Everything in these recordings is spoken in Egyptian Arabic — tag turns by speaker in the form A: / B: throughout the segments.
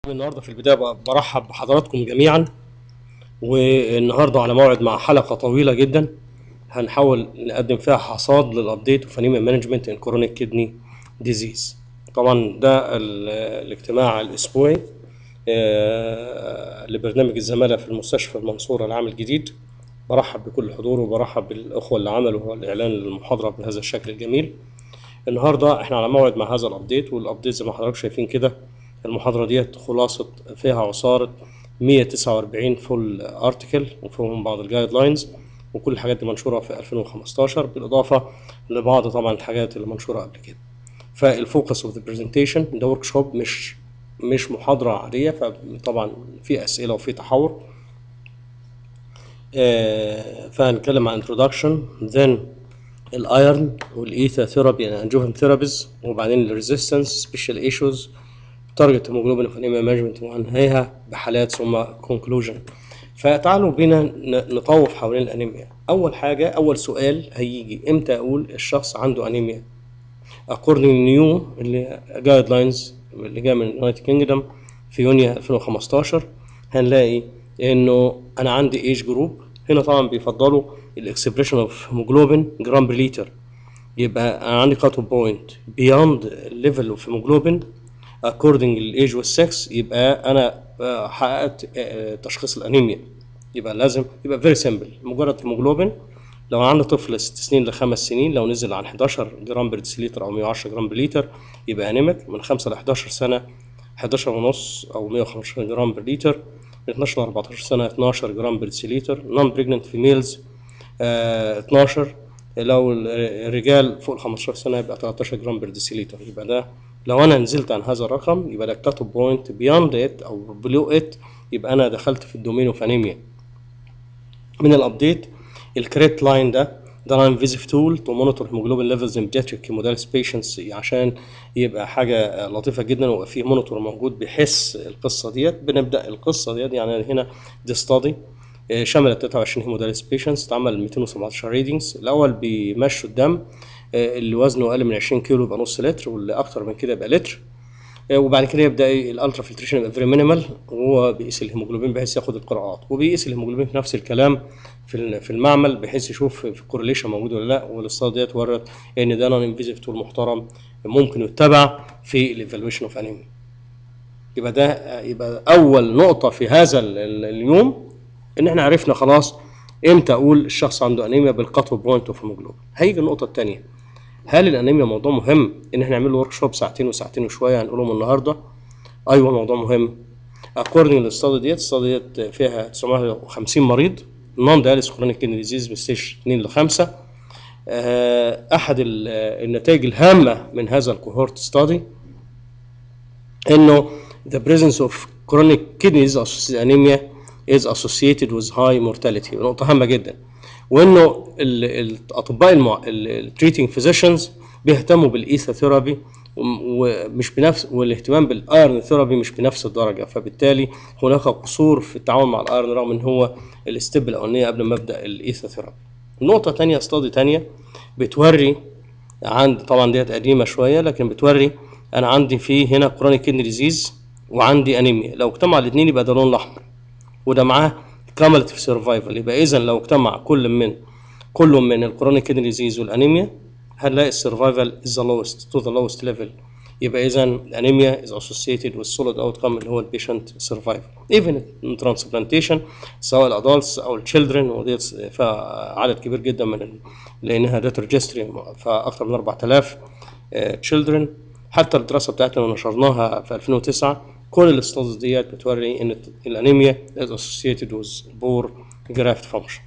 A: النهارده في البدايه برحب بحضراتكم جميعا والنهارده على موعد مع حلقه طويله جدا هنحاول نقدم فيها حصاد للابديت اوف انيميا مانجمنت ان كرونيك كيدني ديزيز طبعا ده ال- الاجتماع الاسبوعي آه، لبرنامج الزماله في المستشفى المنصوره العام الجديد برحب بكل حضور وبرحب بالاخوه اللي عملوا الاعلان للمحاضره بهذا الشكل الجميل النهارده احنا على موعد مع هذا الابديت والابديت زي ما حضراتكم شايفين كده المحاضره ديت خلاصه فيها عصاره 149 فول ارتكل وفيهم بعض الجايد لاينز وكل الحاجات دي منشوره في 2015 بالاضافه لبعض طبعا الحاجات اللي منشوره قبل كده فالفوكس اوف ذا برزنتيشن ده ورك شوب مش مش محاضره عاديه فطبعا في اسئله وفي تحور آه، فهنتكلم عن introduction then الايرن والايثا ثيرابي يعني انجوفن ثيرابيز وبعدين الريزيستنس سبيشال ايشوز تارجت هيموجلوبين اوف انيميا مانجمنت وهنهيها بحالات ثم كونكلوجن فتعالوا بينا ن- نطوف حوالين الانيميا اول حاجه اول سؤال هيجي امتى اقول الشخص عنده انيميا according new اللي جايد لاينز اللي جايه من اليونايتد كينجدم في يونيو 2015 هنلاقي انه انا عندي ايج جروب هنا طبعا بيفضلوا الاكسبريشن اوف هيموجلوبين جرام بر لتر يبقى انا عندي كات بوينت بياند ليفل اوف هيموجلوبين according للايج والسكس يبقى انا آه، حققت آه، تشخيص الانيميا يبقى لازم يبقى فيري سيمبل مجرد هيموجلوبين لو عندي طفل ست سنين لخمس سنين لو نزل عن 11 جرام بر ديسيليتر او 110 جرام بر لتر يبقى انيميك من 5 ل 11 سنه 11 ونص او 115 جرام بر لتر من 12 ل 14 سنه 12 جرام بر ديسيليتر نون بريجننت فيميلز 12 لو الرجال فوق ال 15 سنه يبقى 13 جرام بر ديسيليتر يبقى ده لو انا نزلت عن هذا الرقم يبقى ده كات بوينت بياند ات او بلو ات يبقى انا دخلت في الدومين اوف انيميا من الابديت الكريت لاين ده ده لاين فيزيف تول تو مونيتور هيموجلوبين ليفلز ان بيدياتريك هيموداليس بيشنتس عشان يبقى حاجه لطيفه جدا ويبقى فيه مونيتور موجود بيحس القصه ديت بنبدا القصه ديت يعني هنا دي ستادي شملت 23 هيموداليس بيشنتس اتعمل 217 ريدنجز الاول بيمشوا الدم آه، اللي وزنه اقل من 20 كيلو يبقى نص لتر واللي اكتر من كده يبقى لتر آه، وبعد كده يبدا إيه الالترا فلتريشن يبقى فيري مينيمال وهو بيقيس الهيموجلوبين بحيث ياخد القراءات وبيقيس الهيموجلوبين في نفس الكلام في ال- في المعمل بحيث يشوف في الكورليشن موجود ولا لا والاستاد ديت ورت ان ده نون انفيزيف تول محترم ممكن يتبع في الايفالويشن اوف انيميا يبقى ده آه، يبقى اول نقطه في هذا ال- ال- اليوم ان احنا عرفنا خلاص امتى اقول الشخص عنده انيميا بالقطو بوينت اوف هيموجلوبين هيجي النقطه الثانيه هل الانيميا موضوع مهم ان احنا نعمل له ورك شوب ساعتين وساعتين وشويه هنقولهم النهارده ايوه موضوع مهم اكوردنج للاستادي ديت الاستادي ديت فيها 950 مريض نون دايلس كرونيك كيدني ديزيز من ستيج 2 ل 5 احد ال- النتائج الهامه من هذا الكوهورت ستادي انه the presence of chronic kidney disease associated anemia is associated with high mortality نقطة هامة جدا وانه ال- الاطباء المع... التريتنج فيزيشنز بيهتموا بالايثا ثيرابي ومش بنفس والاهتمام بالايرن ثيرابي مش بنفس الدرجة فبالتالي هناك قصور في التعامل مع الايرن رغم ان هو الستيب الاولانية قبل ما ابدا الايثا ثيرابي نقطة تانية استادي تانية بتوري عند طبعا ديت قديمه شويه لكن بتوري انا عندي في هنا كرونيك كيدني ديزيز وعندي انيميا لو اجتمع الاثنين يبقى ده اللون الاحمر وده معاه كاملتيف سرفايفل يبقى اذا لو اجتمع كل من كل من الكرونيك كيدني ديزيز والانيميا هنلاقي السرفايفل از ذا لوست تو ذا لوست ليفل يبقى اذا الانيميا از اسوسييتد with solid outcome اللي هو البيشنت سرفايفل ايفن in transplantation سواء الادults او التشيلدرن وديت فيها عدد كبير جدا من ال... لانها داتا ريجستري فاكثر من 4000 تشيلدرن حتى الدراسه بتاعتنا اللي نشرناها في 2009 كل الاستادز ديت بتوري ان الانيميا is associated with poor graft function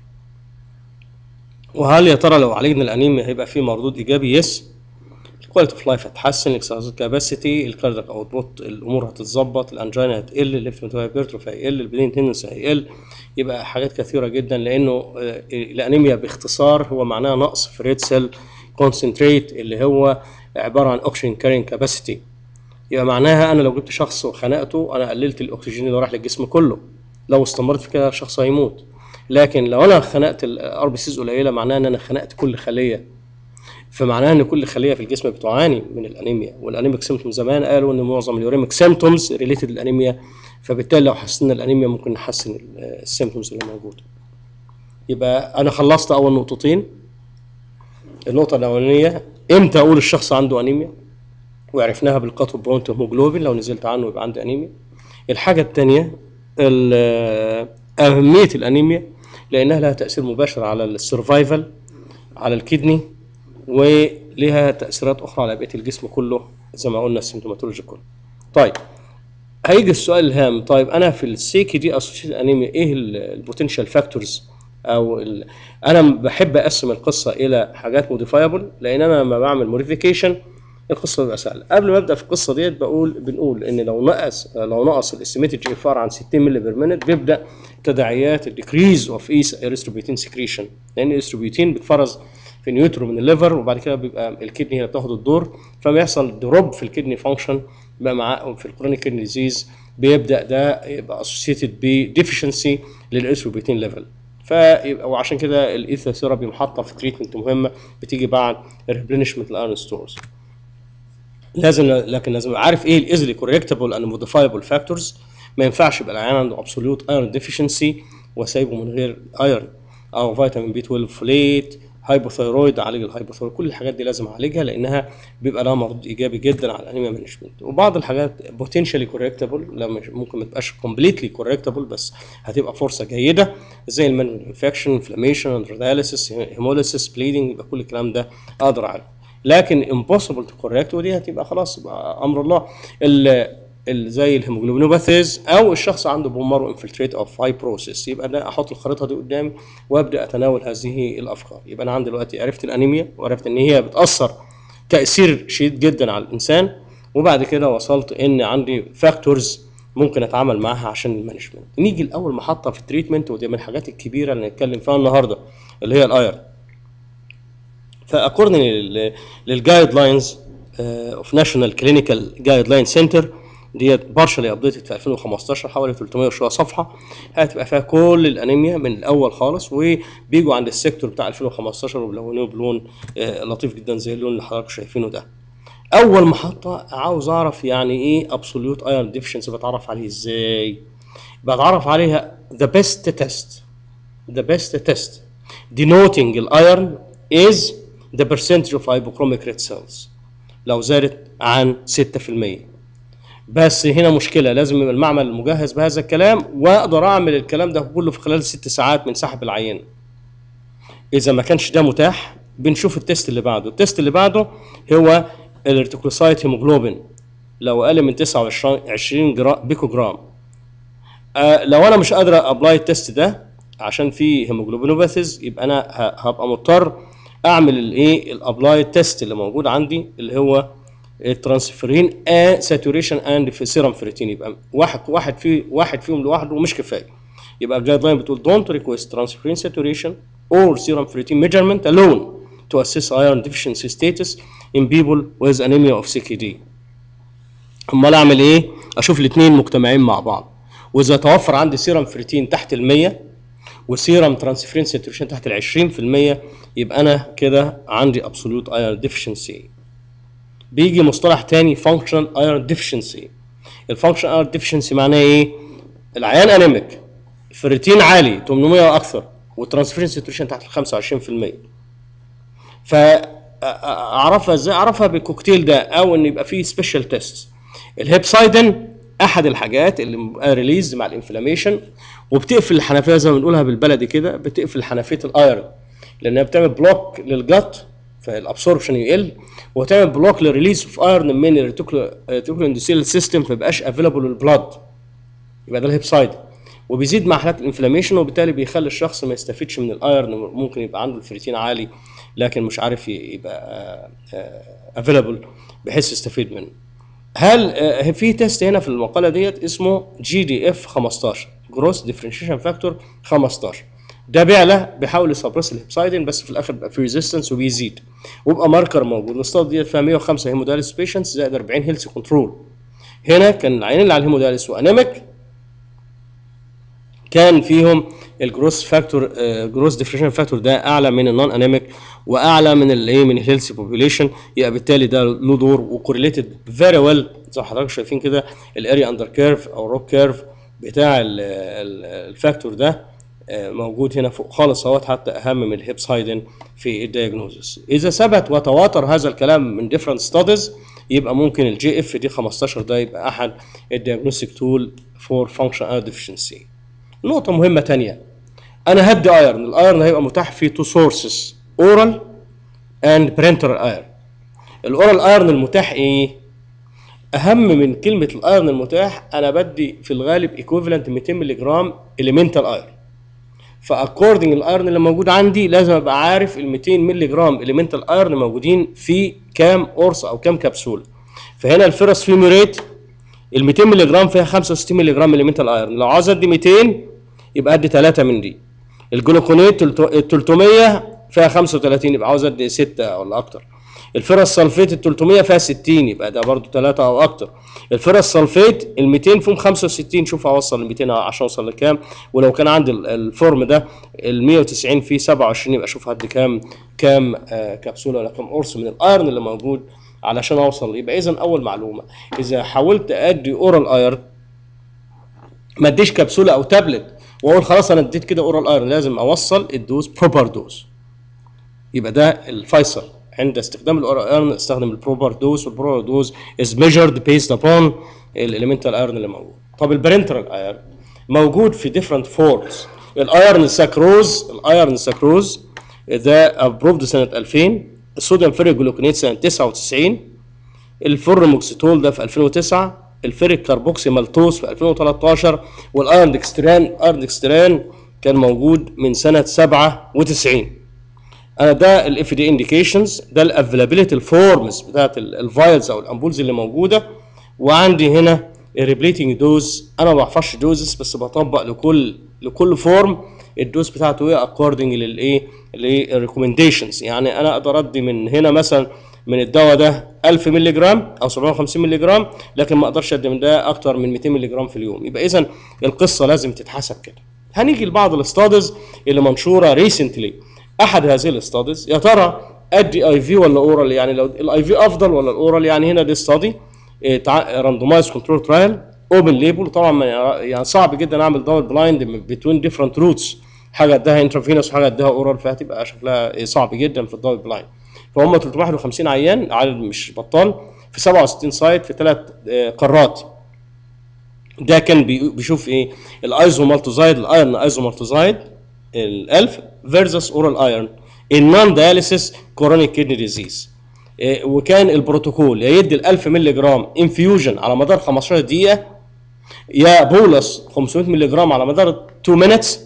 A: وهل يا ترى لو عالجنا الانيميا هيبقى في مردود ايجابي يس الكواليتي اوف لايف هتحسن الاكسرسايز كاباسيتي الكاردياك اوتبوت الامور هتتظبط الانجينا هتقل الليفت هايبرتروفي هيقل البلين تندنسي هيقل يبقى حاجات كثيره جدا لانه آه، الانيميا باختصار هو معناها نقص في ريد سيل كونسنتريت اللي هو عباره عن اوكسجين كارين كاباسيتي يبقى معناها انا لو جبت شخص وخنقته انا قللت الاكسجين اللي راح للجسم كله لو استمرت في كده الشخص هيموت لكن لو انا خنقت الار بي سيز قليله معناها ان انا خنقت كل خليه فمعناها ان كل خليه في الجسم بتعاني من الانيميا والانيميك سيمتوم زمان قالوا ان معظم اليوريميك سيمتومز ريليتد للانيميا فبالتالي لو حسنا الانيميا ممكن نحسن السيمتومز اللي موجوده يبقى انا خلصت اول نقطتين النقطه الاولانيه امتى اقول الشخص عنده انيميا وعرفناها بالقطب برونت هيموجلوبين لو نزلت عنه يبقى عنده انيميا الحاجه الثانيه اهميه الانيميا لانها لها تاثير مباشر على السرفايفل على الكدني ولها تاثيرات اخرى على بقيه الجسم كله زي ما قلنا السيمتوماتولوجي كله طيب هيجي السؤال الهام طيب انا في السيكي دي اسوشيتد انيميا ايه البوتنشال فاكتورز او ال... انا بحب اقسم القصه الى حاجات موديفايبل لان انا لما بعمل موديفيكيشن القصه بتبقى سهله قبل ما ابدا في القصه ديت بقول بنقول ان لو نقص لو نقص الاستيميتد جي اف ار عن 60 مللي بير مينت بيبدا تداعيات الديكريز اوف ايس اريثروبيوتين سكريشن لان الاريثروبيوتين بتفرز في نيوترو من الليفر وبعد كده بيبقى الكدني هي بتاخد الدور فبيحصل دروب في الكدني فانكشن بقى مع في الكرونيك كدني ديزيز بيبدا ده يبقى اسوشيتد بديفشنسي للاريثروبيوتين ليفل فيبقى وعشان كده الايثا ثيرابي محطه في تريتمنت مهمه بتيجي بعد الريبلينشمنت الايرون ستورز لازم لكن لازم يبقى عارف ايه الايزلي كوريكتبل اند موديفايبل فاكتورز ما ينفعش يبقى العيان عنده ابسوليوت ايرون ديفيشنسي وسايبه من غير ايرون او فيتامين بي 12 فوليت هايبوثايرويد اعالج الهايبوثايرويد كل الحاجات دي لازم اعالجها لانها بيبقى لها مرض ايجابي جدا على الانيميا مانجمنت وبعض الحاجات بوتنشالي كوريكتبل لا مش ممكن ما تبقاش كومبليتلي كوريكتبل بس هتبقى فرصه جيده زي المانوال انفكشن انفلاميشن اندروداليسيس هيموليسيس بليدنج يبقى كل الكلام ده اقدر اعالجه لكن امبوسيبل تو كوريكت ودي هتبقى خلاص يبقى امر الله ال زي الهيموجلوبينوباثيز او الشخص عنده بومارو انفلتريت اوف فايبروسيس يبقى انا احط الخريطه دي قدامي وابدا اتناول هذه الافكار يبقى انا عندي دلوقتي عرفت الانيميا وعرفت ان هي بتاثر تاثير شديد جدا على الانسان وبعد كده وصلت ان عندي فاكتورز ممكن اتعامل معاها عشان المانجمنت نيجي لاول محطه في التريتمنت ودي من الحاجات الكبيره اللي نتكلم فيها النهارده اللي هي الايرن فاكوردنج للجايد لاينز اوف ناشونال كلينيكال جايد لاين سنتر ديت بارشلي ابديتد في 2015 حوالي 300 وشويه صفحه هتبقى فيها كل الانيميا من الاول خالص وبيجوا عند السيكتور بتاع 2015 وبيلونوه بلون آه لطيف جدا زي اللون اللي حضراتكم شايفينه ده اول محطه عاوز اعرف يعني ايه ابسوليوت ايرون ديفشنسي بتعرف عليه ازاي بتعرف عليها the best test the best test denoting الايرون is the percentage of hypochromic red cells لو زادت عن 6% بس هنا مشكله لازم يبقى المعمل مجهز بهذا الكلام واقدر اعمل الكلام ده كله في خلال ست ساعات من سحب العينه اذا ما كانش ده متاح بنشوف التيست اللي بعده التيست اللي بعده هو الارتيكوسايت هيموجلوبين لو اقل من 29 20 جرام بيكو جرام آه لو انا مش قادر ابلاي التيست ده عشان في هيموجلوبينوباثيز يبقى انا هبقى مضطر اعمل الايه الابلاي تيست اللي موجود عندي اللي هو الترانسفيرين ا ساتوريشن اند في سيرم فريتين يبقى واحد واحد في واحد فيهم لوحده مش كفايه يبقى الجايد لاين بتقول دونت ريكويست ترانسفيرين ساتوريشن اور سيرم فريتين ميجرمنت alone to assess iron deficiency status in people with anemia of CKD امال اعمل ايه اشوف الاثنين مجتمعين مع بعض واذا توفر عندي سيرم فريتين تحت ال 100 وسيرم ترانسفيرين ساتوريشن تحت ال 20% يبقى انا كده عندي ابسولوت ايرون ديفشنسي بيجي مصطلح تاني فانكشن ايرون ديفشنسي الفانكشن ايرون ديفشنسي معناه ايه العيان انيميك فريتين عالي 800 واكثر والترانسفيرين ساتوريشن تحت ال 25% فاعرفها ازاي اعرفها بالكوكتيل ده او ان يبقى فيه سبيشال تيست الهيبسايدن احد الحاجات اللي ريليز مع الانفلاميشن وبتقفل الحنفيه زي ما بنقولها بالبلدي كده بتقفل حنفيه الايرون لانها بتعمل بلوك للجت فالابسوربشن يقل وتعمل بلوك للريليز اوف ايرون من الريتيكولو اندوثيل سيستم فيبقاش افيلابل للبلاد يبقى ده الهيبسايد وبيزيد مع حالات الانفلاميشن وبالتالي بيخلي الشخص ما يستفيدش من الايرون ممكن يبقى عنده الفريتين عالي لكن مش عارف يبقى افيلابل بحيث يستفيد منه هل في تيست هنا في المقاله ديت اسمه جي دي اف 15 جروس ديفرنشيشن فاكتور 15 ده بيعلى بيحاول يسبرس الهيبسايدين بس في الاخر بيبقى في ريزيستنس وبيزيد ويبقى ماركر موجود الاستاد ديت فيها 105 هيموداليس بيشنتس زائد 40 هيلث كنترول هنا كان العينين اللي على الهيموداليس وانيميك كان فيهم الجروس فاكتور جروس ديفريشن فاكتور ده اعلى من النون انيميك واعلى من الايه من الهيلثي بوبيوليشن يبقى بالتالي ده له دور وكورليتد فيري ويل زي ما حضراتكم شايفين كده الاريا اندر كيرف او روك كيرف بتاع ال- ال- الفاكتور ده آه، موجود هنا فوق خالص اهوت حتى اهم من الهيبسايدن في الدياجنوزس اذا ثبت وتواتر هذا الكلام من ديفرنت ستاديز يبقى ممكن الجي اف دي 15 ده يبقى احد الدياجنوستيك تول فور فانكشن اير ديفشنسي نقطه مهمه تانية انا هدي ايرن الايرن هيبقى متاح في تو سورسز اورال اند برينتر ايرن الاورال ايرن المتاح ايه اهم من كلمه الايرن المتاح انا بدي في الغالب ايكوفالنت 200 مللي جرام اليمنتال ايرن فاكوردنج الايرن اللي موجود عندي لازم ابقى عارف ال 200 مللي جرام اليمنتال ايرن موجودين في كام قرص او كام كبسوله فهنا الفيرس فيموريت ال 200 مللي جرام فيها 65 مللي جرام اليمنتال ايرن لو عاوز ادي 200 يبقى ادي 3 من دي الجلوكونيت ال 300 فيها 35 يبقى عاوز ادي 6 ولا اكتر الفرس سلفيت ال 300 فيها 60 يبقى ده برضو 3 او اكتر الفرس سلفيت ال 200 فيهم 65 شوف اوصل ل 200 عشان اوصل لكام ولو كان عندي ال- الفورم ده ال 190 فيه 27 يبقى اشوف هدي كام كام آه كبسوله ولا كام قرص من الايرن اللي موجود علشان اوصل يبقى اذا اول معلومه اذا حاولت ادي اورال ايرن ما اديش كبسوله او تابلت واقول خلاص انا اديت كده اورال ايرن لازم اوصل الدوز بروبر دوز يبقى ده الفيصل عند استخدام الاورال ايرن استخدم البروبر دوز والبروبر دوز از ميجرد بيست ابون الاليمنتال ايرن اللي موجود طب البرنترال ايرن موجود في ديفرنت فورمز الايرن ساكروز الايرن ساكروز ده ابروفد سنه 2000 الصوديوم فيريك جلوكونيت سنه 99 الفورموكسيتول ده في 2009 الفيريك كاربوكسي مالتوز في 2013 والايرن ديكستران الايرن ديكستران كان موجود من سنه 97 انا ده الاف دي انديكيشنز ده الافيلابيلتي الفورمز بتاعت الفايلز او الامبولز اللي موجوده وعندي هنا الريبليتنج دوز انا ما بحفظش دوزز بس بطبق لكل لكل فورم الدوز بتاعته ايه اكوردنج للايه للريكومنديشنز يعني انا اقدر ادي من هنا مثلا من الدواء ده 1000 مللي جرام او 750 مللي جرام لكن ما اقدرش ادي من ده اكتر من 200 مللي جرام في اليوم يبقى اذا القصه لازم تتحسب كده هنيجي لبعض الاستادز اللي منشوره ريسنتلي احد هذه الاستادز يا ترى ادي اي في ولا اورال يعني لو الاي في افضل ولا الاورال يعني هنا دي استادي راندومايز كنترول ترايل اوبن ليبل طبعا ما- يعني صعب جدا اعمل دبل بلايند بتوين ديفرنت روتس حاجه اديها انترفينوس وحاجه اديها اورال فهتبقى شكلها صعب جدا في الدبل بلايند فهم 351 عيان عدد مش بطال في 67 سايت في ثلاث قارات ده كان بي- بيشوف ايه الايزو مالتوزايد الايرن ايزو مالتوزايد ال1000 فيرسس اورال ايرن النون دياليسيس كورونيك كيدني ديزيز وكان البروتوكول يا يدي ال 1000 مللي جرام انفيوجن على مدار 15 دقيقه يا بولس 500 مللي جرام على مدار 2 مينتس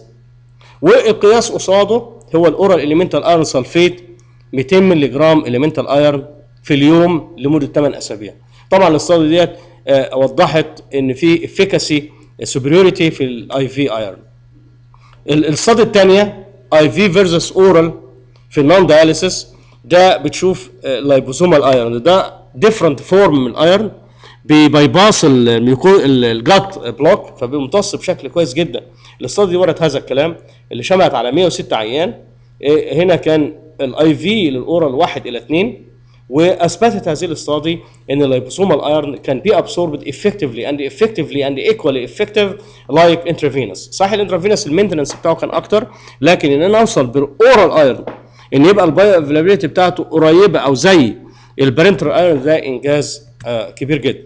A: والقياس قصاده هو الاورال اليمنتال ايرون سلفيت 200 مللي جرام اليمنتال ايرون في اليوم لمده 8 اسابيع طبعا الاستادي ديت آه، وضحت ان في افيكاسي سوبريوريتي في الاي في ايرون الاستادي الثانيه اي في فيرسس اورال في النون دياليسيس ده بتشوف لايبوسومال ايرون ده ديفرنت فورم من الايرون بيباص الميوكو الجات بلوك فبيمتص بشكل كويس جدا الاستادي دي ورت هذا الكلام اللي شملت على 106 عيان إيه، هنا كان الاي في للاورال 1 الى 2 واثبتت هذه الاستادي ان اللايبوسومال ايرون كان بي ابسوربد افكتفلي اند افكتفلي اند ايكوالي افكتيف لايك انترافينوس صحيح الانترافينوس المينتنس بتاعه كان اكتر لكن ان انا اوصل بالاورال ايرون ان يبقى البايو افيلابيلتي بتاعته قريبه او زي البرنتر ايرون ده انجاز آه، كبير جدا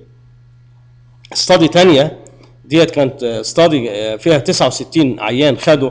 A: استادي تانية ديت كانت استادي فيها 69 عيان خدوا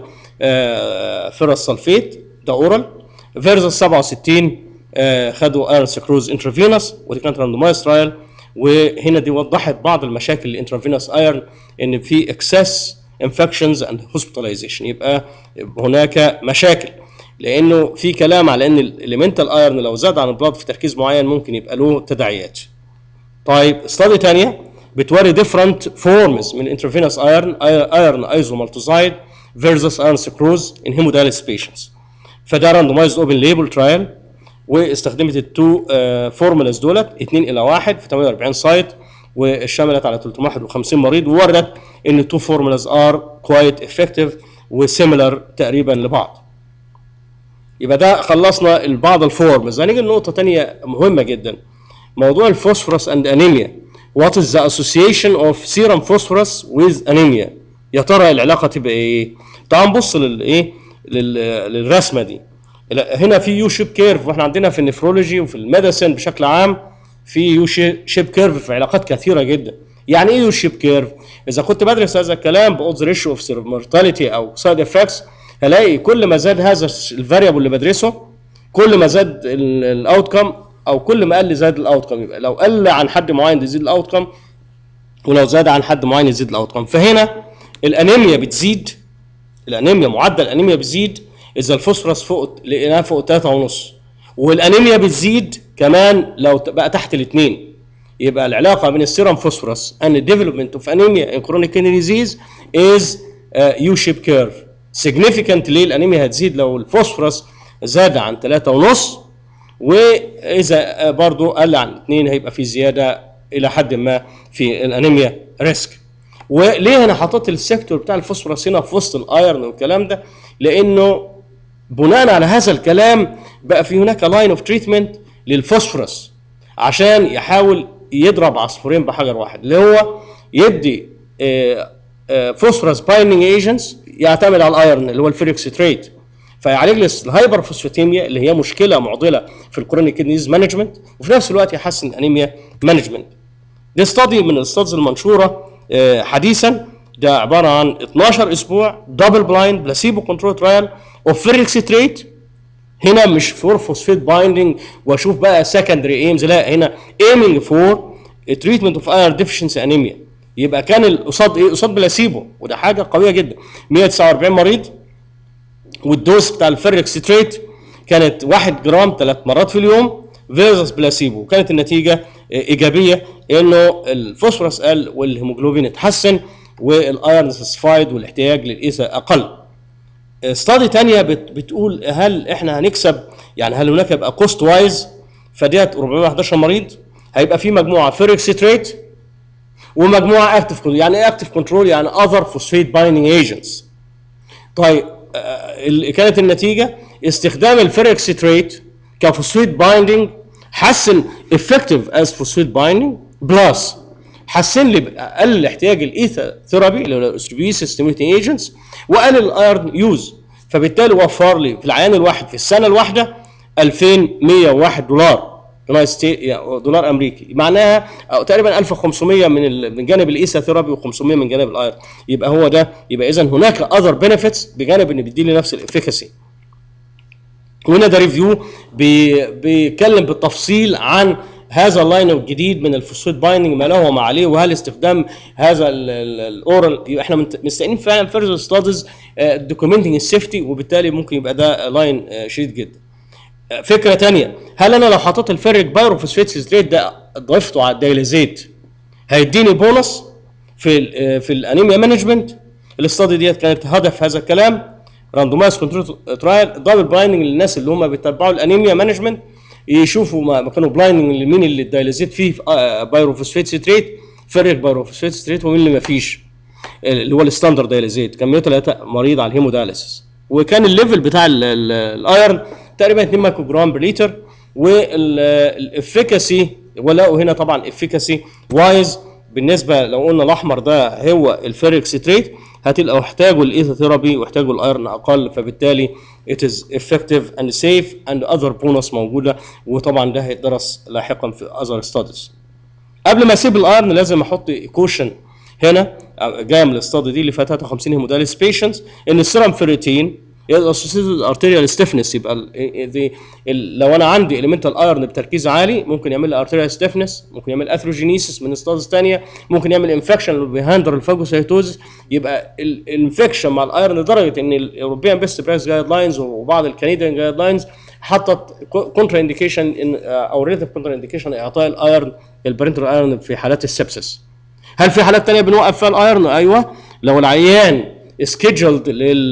A: آه، فيرس سلفيت ده اورال فيرسس 67 آه، خدوا ايرون سكروز انترافينوس ودي كانت راندومايز ترايل وهنا دي وضحت بعض المشاكل الانترافينوس ايرون ان في اكسس انفكشنز اند هوسبيتاليزيشن يبقى هناك مشاكل لانه في كلام على ان الاليمنتال ايرون لو زاد عن البلاد في تركيز معين ممكن يبقى له تداعيات طيب استادي تانية بتوري different forms من intravenous iron iron isomalt versus iron sucrose in hemodialysis patients فده randomized open label trial واستخدمت التو فورمولاز دولت 2 الى 1 في 48 سايت واشتملت على 351 مريض ووردت ان التو فورمولاز ار كوايت افكتيف وسيميلر تقريبا لبعض يبقى ده خلصنا بعض الفورمز هنيجي لنقطه تانية مهمه جدا موضوع الفوسفورس اند انيميا وات از ذا اسوسيشن اوف سيرم فوسفورس ويز انيميا يا ترى العلاقه تبقى ايه تعال نبص للايه لل- للرسمه دي لا، هنا في يو شيب كيرف واحنا عندنا في النفرولوجي وفي الميديسن بشكل عام في يو شيب كيرف في علاقات كثيره جدا يعني ايه يو شيب كيرف اذا كنت بدرس هذا الكلام باودز ريشيو اوف مورتاليتي او سايد افكتس هلاقي كل ما زاد هذا الفاريبل اللي بدرسه كل ما زاد الاوت كم او كل ما قل زاد الاوت كم يبقى لو قل عن حد معين يزيد الاوت كم ولو زاد عن حد معين يزيد الاوت كم فهنا الانيميا بتزيد الانيميا معدل الانيميا بيزيد اذا الفوسفورس فوق لقيناه فوق 3 ونص والانيميا بتزيد كمان لو ت- بقى تحت الاثنين يبقى العلاقه بين السيرم فوسفورس and the development of anemia in chronic kidney disease is uh, U-shaped curve significant ليه الانيميا هتزيد لو الفوسفورس زاد عن 3 ونص واذا برضو قل عن 2 هيبقى في زياده الى حد ما في الانيميا ريسك وليه انا حطيت السيكتور بتاع الفوسفورس هنا في وسط الايرن والكلام ده لانه بناء على هذا الكلام بقى في هناك لاين اوف تريتمنت للفوسفورس عشان يحاول يضرب عصفورين بحجر واحد اللي هو يدي فوسفورس بايندنج ايجنتس يعتمد على الايرن اللي هو الفيريكسيتريت فيعالج لي الهايبر فوسفاتيميا اللي هي مشكله معضله في الكرونيك كيدنيز مانجمنت وفي نفس الوقت يحسن الانيميا مانجمنت دي ستادي من الاستادز المنشوره آه، حديثا ده عباره عن 12 اسبوع دبل بلايند بلاسيبو كنترول ترايل اوف فيريكسيتريت هنا مش فور فوسفيت بايندينج واشوف بقى سكندري ايمز لا هنا ايمنج فور تريتمنت اوف اير ديفشنسي انيميا يبقى كان القصاد ايه؟ قصاد بلاسيبو وده حاجه قويه جدا 149 مريض والدوز بتاع الفيريك ستريت كانت 1 جرام ثلاث مرات في اليوم فيرسس بلاسيبو كانت النتيجه ايجابيه انه الفوسفورس قل والهيموجلوبين اتحسن والايرن سسفايد والاحتياج للإيثا اقل استادي تانية بت بتقول هل احنا هنكسب يعني هل هناك يبقى كوست وايز فديت 411 مريض هيبقى في مجموعه فيريك ستريت ومجموعه اكتف كنترول يعني ايه اكتف كنترول يعني اذر فوسفيت بايندينج ايجنتس طيب آه، ال- كانت النتيجه استخدام الفيريك ستريت كفوسفيت بايندينج حسن افكتيف از فوسفيت بايندينج بلس حسن لي قلل الاحتياج الايثا ثيرابي اللي هو الاستروبيس ستيميوليتنج ايجنتس وقلل الايرن يوز فبالتالي وفر لي في العيان الواحد في السنه الواحده 2101 دولار يونايتد ستيت يعني دولار امريكي معناها أو تقريبا 1500 من ال- من جانب الايثا ثيرابي و500 من جانب الايرن يبقى هو ده يبقى اذا هناك اذر بنفيتس بجانب ان بيدي لي نفس الافيكاسي وهنا ده ريفيو بي- بيتكلم بالتفصيل عن هذا اللاين الجديد من الفوسفيت بايندنج ما له وما عليه وهل استخدام هذا الاورال يبقى احنا منت- مستنيين فعلا فيرزر ستاديز دوكيومنتنج السيفتي وبالتالي ممكن يبقى ده لاين شديد جدا. آه، فكره تانية هل انا لو حطيت الفيريك بايروفوسفيت سيتريت ده ضفته على الدايليزيت هيديني بونص في ال آه، في الانيميا مانجمنت الاستادي ديت كانت هدف هذا الكلام راندومايز كنترول ترايل دبل بلايندنج للناس اللي هم بيتبعوا الانيميا مانجمنت يشوفوا ما ما كانوا بلايندنج لمين اللي الدايليزيت فيه آه، بايروفوسفيت سيتريت فيريك بايروفوسفيت سيتريت ومين اللي ما فيش اللي هو الستاندرد دايليزيت كان 103 مريض على الهيمودايليسيس وكان الليفل بتاع ال- ال- الايرن تقريبا 2 مايكرو جرام بالليتر والافيكاسي ولقوا هنا طبعا افيكاسي وايز بالنسبه لو قلنا الاحمر ده هو الفيريك ستريت هتلقوا احتاجوا الايثا ثيرابي واحتاجوا الايرن اقل فبالتالي it is effective and safe and other bonus موجوده وطبعا ده هيدرس لاحقا في other studies قبل ما اسيب الايرن لازم احط كوشن هنا جايه من الاستادي دي اللي فيها 53 هيموداليس بيشنتس ان السيرم فيريتين اسوسيتد ارتيريال ستيفنس يبقى ال- دي ال- لو انا عندي اليمنتال ايرن بتركيز عالي ممكن يعمل لي ارتيريال ستيفنس ممكن يعمل اثروجينيسيس من استادز ثانيه ممكن يعمل انفكشن اللي بيهندر الفاجوسايتوزس يبقى الانفكشن مع الايرن لدرجه ان الاوروبيان بيست برايس جايد لاينز وبعض الكنديان جايد لاينز حطت كونترا انديكيشن او ريليتيف كونترا انديكيشن اعطاء الايرن البرنتر ايرن في حالات السبسس هل في حالات تانية بنوقف فيها الايرن ايوه لو العيان سكيدجولد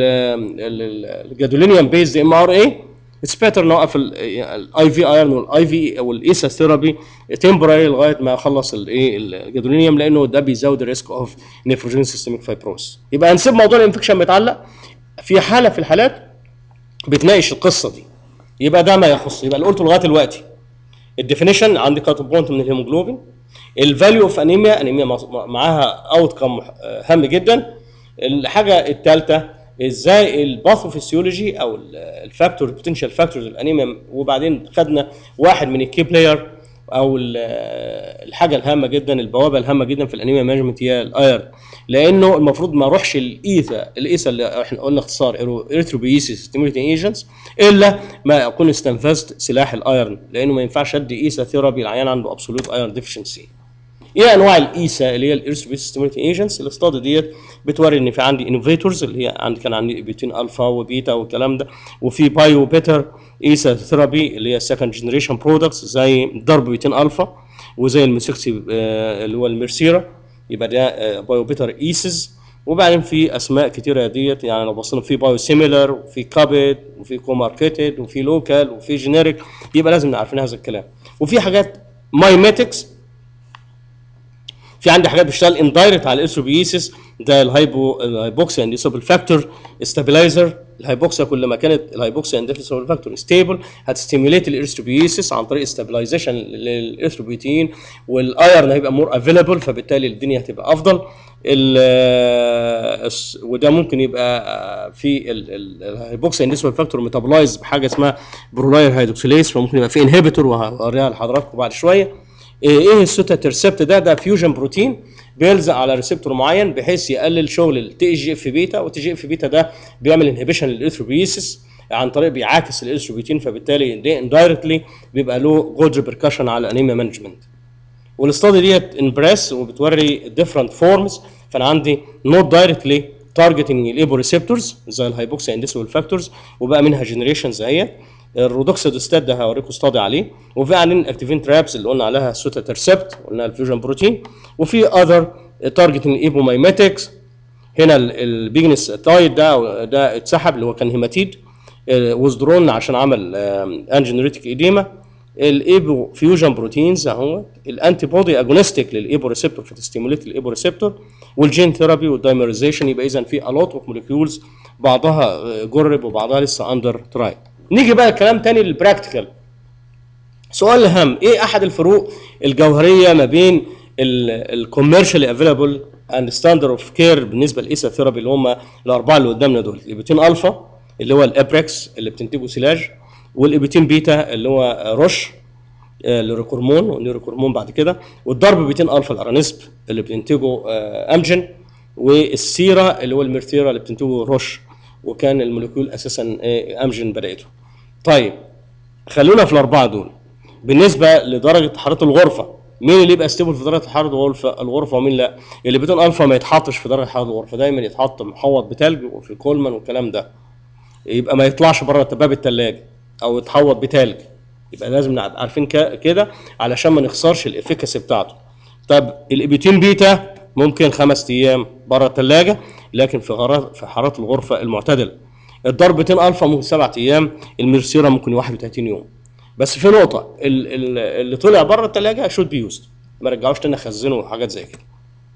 A: للجادولينيوم بيز ام ار اي اتس بيتر نوقف الاي في ايرن والاي في او الايسا ثيرابي تمبراري لغايه ما اخلص الايه الجادولينيوم لانه ده بيزود الريسك اوف نيفروجين سيستميك فايبروس يبقى هنسيب موضوع الانفكشن متعلق في حاله في الحالات بتناقش القصه دي يبقى ده ما يخص يبقى اللي قلته لغايه دلوقتي الديفينيشن عندي كات بوينت من الهيموجلوبين الفاليو اوف انيميا انيميا معاها اوت كم هام جدا الحاجه الثالثه ازاي الباثوفيسيولوجي او الفاكتور البوتنشال فاكتورز الانيميا وبعدين خدنا واحد من الكي بلاير او ال- الحاجه الهامه جدا البوابه الهامه جدا في الانيميا مانجمنت هي الايرن لانه المفروض ما اروحش الايثا الايثا اللي احنا قلنا اختصار اريثروبيسيس ستيموليتنج ايجنتس الا ما اكون استنفذت سلاح الايرن لانه ما ينفعش ادي ايثا ثيرابي العيان عنده ابسولوت ايرن ديفشنسي ايه انواع الايسا اللي هي الارثروبيس ستيموليتنج ايجنتس الاستادي ديت بتوري ان في عندي انوفيتورز اللي هي عندي كان عندي بيتين الفا وبيتا والكلام ده وفي بايو بيتر ايسا ثيرابي اللي هي سكند جنريشن برودكتس زي ضرب بيتين الفا وزي الميسكسي آه، اللي هو الميرسيرا يبقى ده بايو بيتر ايسز وبعدين في اسماء كتيره ديت يعني لو بصينا في بايو سيميلر وفي كابيت وفي كوماركتد وفي لوكال وفي جينيريك يبقى لازم نعرفين هذا الكلام وفي حاجات مايميتكس في عندي حاجات بتشتغل اندايركت على الاسروبيسيس ده الهايبو الهايبوكسيا انديسبل فاكتور ستابلايزر الهايبوكسيا كل ما كانت الهايبوكسيا انديسبل فاكتور ستيبل هتستيميوليت الارثروبيسيس عن طريق استابلايزيشن للارثروبيتين والايرن هيبقى مور افيلابل فبالتالي الدنيا هتبقى افضل ال- الس- وده ممكن يبقى في الهايبوكسيا انديسبل فاكتور ميتابلايز بحاجه اسمها برولاير هيدروكسيليز فممكن يبقى في انهبيتور وهوريها لحضراتكم بعد شويه ايه السوتا ريسبت ده ده فيوجن بروتين بيلزق على ريسبتور معين بحيث يقلل شغل التي جي اف بيتا والتي جي اف بيتا ده بيعمل انهبيشن للارثروبيسيس عن طريق بيعاكس الارثروبيتين فبالتالي ده اندايركتلي بيبقى له جود ريبركشن على الانيميا مانجمنت والاستادي ديت انبريس وبتوري ديفرنت فورمز فانا عندي نوت دايركتلي تارجتنج الايبو ريسبتورز زي الهايبوكسيا انديسبل فاكتورز وبقى منها جنريشنز اهي الرودوكسيدوستات ده هوريكم استادي عليه وفي عندنا اكتيفين ترابس اللي قلنا عليها سوتا ترسبت قلنا الفيوجن بروتين وفي اذر تارجتنج ايبو مايماتكس هنا البيجنس تايد ده ده اتسحب اللي هو كان هيماتيد وزدرون عشان عمل انجينيريتك ايديما الايبو فيوجن بروتينز اهو الانتي بودي اجونستيك للايبو ريسبتور فتستيموليت الايبو ريسبتور والجين ثيرابي والدايمريزيشن يبقى اذا في الوت اوف موليكيولز بعضها آه، جرب وبعضها لسه اندر تراي نيجي بقى كلام تاني للبراكتيكال سؤال هام ايه احد الفروق الجوهريه ما بين الكوميرشالي افيلابل اند ستاندرد اوف كير بالنسبه للايسا ثيرابي اللي هم الاربعه اللي قدامنا دول الايبوتين الفا اللي هو الابريكس اللي بتنتجه سلاج والايبوتين بيتا اللي هو روش آه، للريكورمون والنيوروكورمون بعد كده والضرب 200 الفا الارانسب اللي بتنتجه آه، امجن والسيرا اللي هو الميرثيرا اللي بتنتجه روش وكان الموليكيول اساسا آه، امجن بداته طيب خلونا في الاربعه دول بالنسبه لدرجه حراره الغرفه مين اللي يبقى ستيبل في درجه حراره الغرفه الغرفه ومين لا اللي بيتون الفا ما يتحطش في درجه حراره الغرفه دايما يتحط محوط بتلج وفي كولمان والكلام ده يبقى ما يطلعش بره باب الثلاجه او يتحوط بتلج يبقى لازم نبقى عارفين ك- كده علشان ما نخسرش الافكاسي بتاعته طب الابيتين بيتا ممكن خمس ايام بره الثلاجه لكن في غرا- في حراره الغرفه المعتدله الضرب 200 الفا ممكن سبعة ايام الميرسيرا ممكن 31 يوم بس في نقطه ال- ال- اللي طلع بره الثلاجه شود بي يوزد ما رجعوش تاني خزنه وحاجات زي كده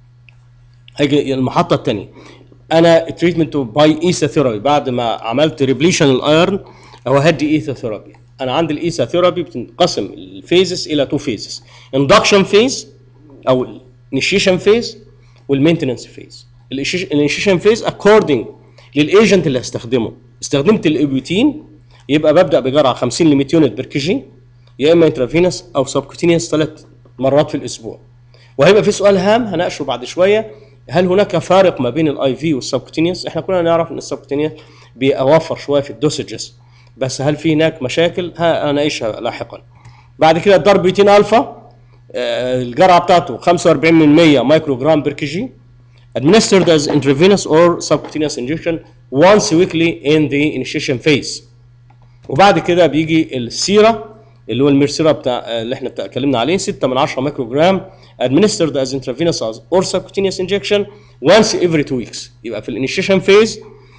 A: هيجي المحطه الثانيه انا تريتمنت باي ايثا ثيرابي بعد ما عملت ريبليشن الايرن او هدي ايثا ثيرابي انا عندي الايثا ثيرابي بتنقسم الفيزز الى تو فيزز اندكشن فيز او الانيشيشن فيز والمينتننس فيز الانيشيشن فيز اكوردنج للايجنت اللي هستخدمه استخدمت الايبوتين يبقى ببدا بجرعه 50 ل 100 يونت بير كي جي يا اما انترافينوس او سبكوتينيوس ثلاث مرات في الاسبوع وهيبقى في سؤال هام هناقشه بعد شويه هل هناك فارق ما بين الاي في والسبكوتينيوس احنا كلنا نعرف ان السبكوتينيوس بيوفر شويه في الدوسجز بس هل في هناك مشاكل ها هناقشها لاحقا بعد كده الضرب 200 الفا آه، الجرعه بتاعته 45 من 100 مايكرو جرام بير كي جي administered as intravenous or subcutaneous injection once weekly in the initiation phase وبعد كده بيجي السيرا اللي هو الميرسيرا بتاع اللي احنا بتاع- اتكلمنا عليه 6 من 10 مايكرو جرام administered as intravenous or subcutaneous injection once every two weeks يبقى في الانيشيشن فيز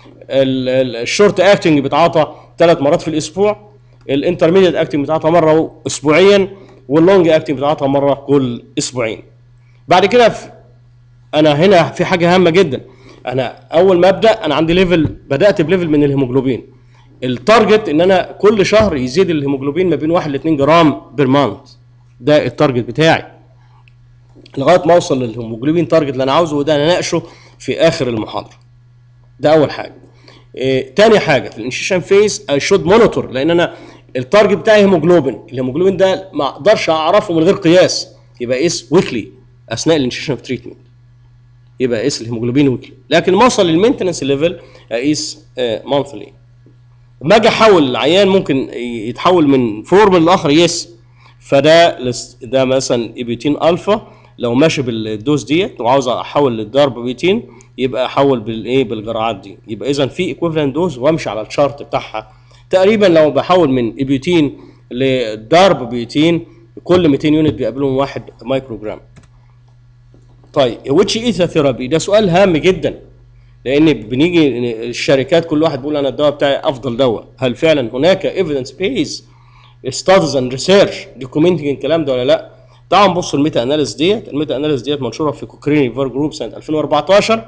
A: الشورت اكتنج بيتعاطى ثلاث مرات في الاسبوع الانترميديت اكتنج بيتعاطى مره اسبوعيا واللونج اكتنج بيتعاطى مره كل اسبوعين بعد كده في انا هنا في حاجه هامه جدا انا اول ما ابدا انا عندي ليفل بدات بليفل من الهيموجلوبين التارجت ان انا كل شهر يزيد الهيموجلوبين ما بين 1 ل 2 جرام بير مانث ده التارجت بتاعي لغايه ما اوصل للهيموجلوبين تارجت اللي انا عاوزه وده نناقشه في اخر المحاضره ده اول حاجه إيه تاني حاجه في الانشيشن فيز اي شود مونيتور لان انا التارجت بتاعي هيموجلوبين الهيموجلوبين ده ما اقدرش اعرفه من غير قياس يبقى قيس ويكلي اثناء الانشيشن تريتمنت يبقى قيس الهيموجلوبين ويكلي لكن ما اوصل للمينتنس ليفل اقيس مانثلي لما اجي احول العيان ممكن يتحول من فورم للاخر يس فده لس- ده مثلا ايبيوتين الفا لو ماشي بالدوز ديت وعاوز احول للضرب بيتين يبقى احول بالايه بالجرعات دي يبقى اذا في ايكويفالنت دوز وامشي على الشارت بتاعها تقريبا لو بحول من ايبيوتين لضرب بيتين كل 200 يونت بيقابلهم واحد مايكرو جرام طيب ويتش ايثا ثيرابي ده سؤال هام جدا لان بنيجي الشركات كل واحد بيقول انا الدواء بتاعي افضل دواء هل فعلا هناك ايفيدنس بيز ستادز اند ريسيرش دوكيومنتنج الكلام ده ولا لا تعالوا نبص الميتا اناليز ديت الميتا اناليز ديت منشوره في كوكرين ريفر جروب سنه 2014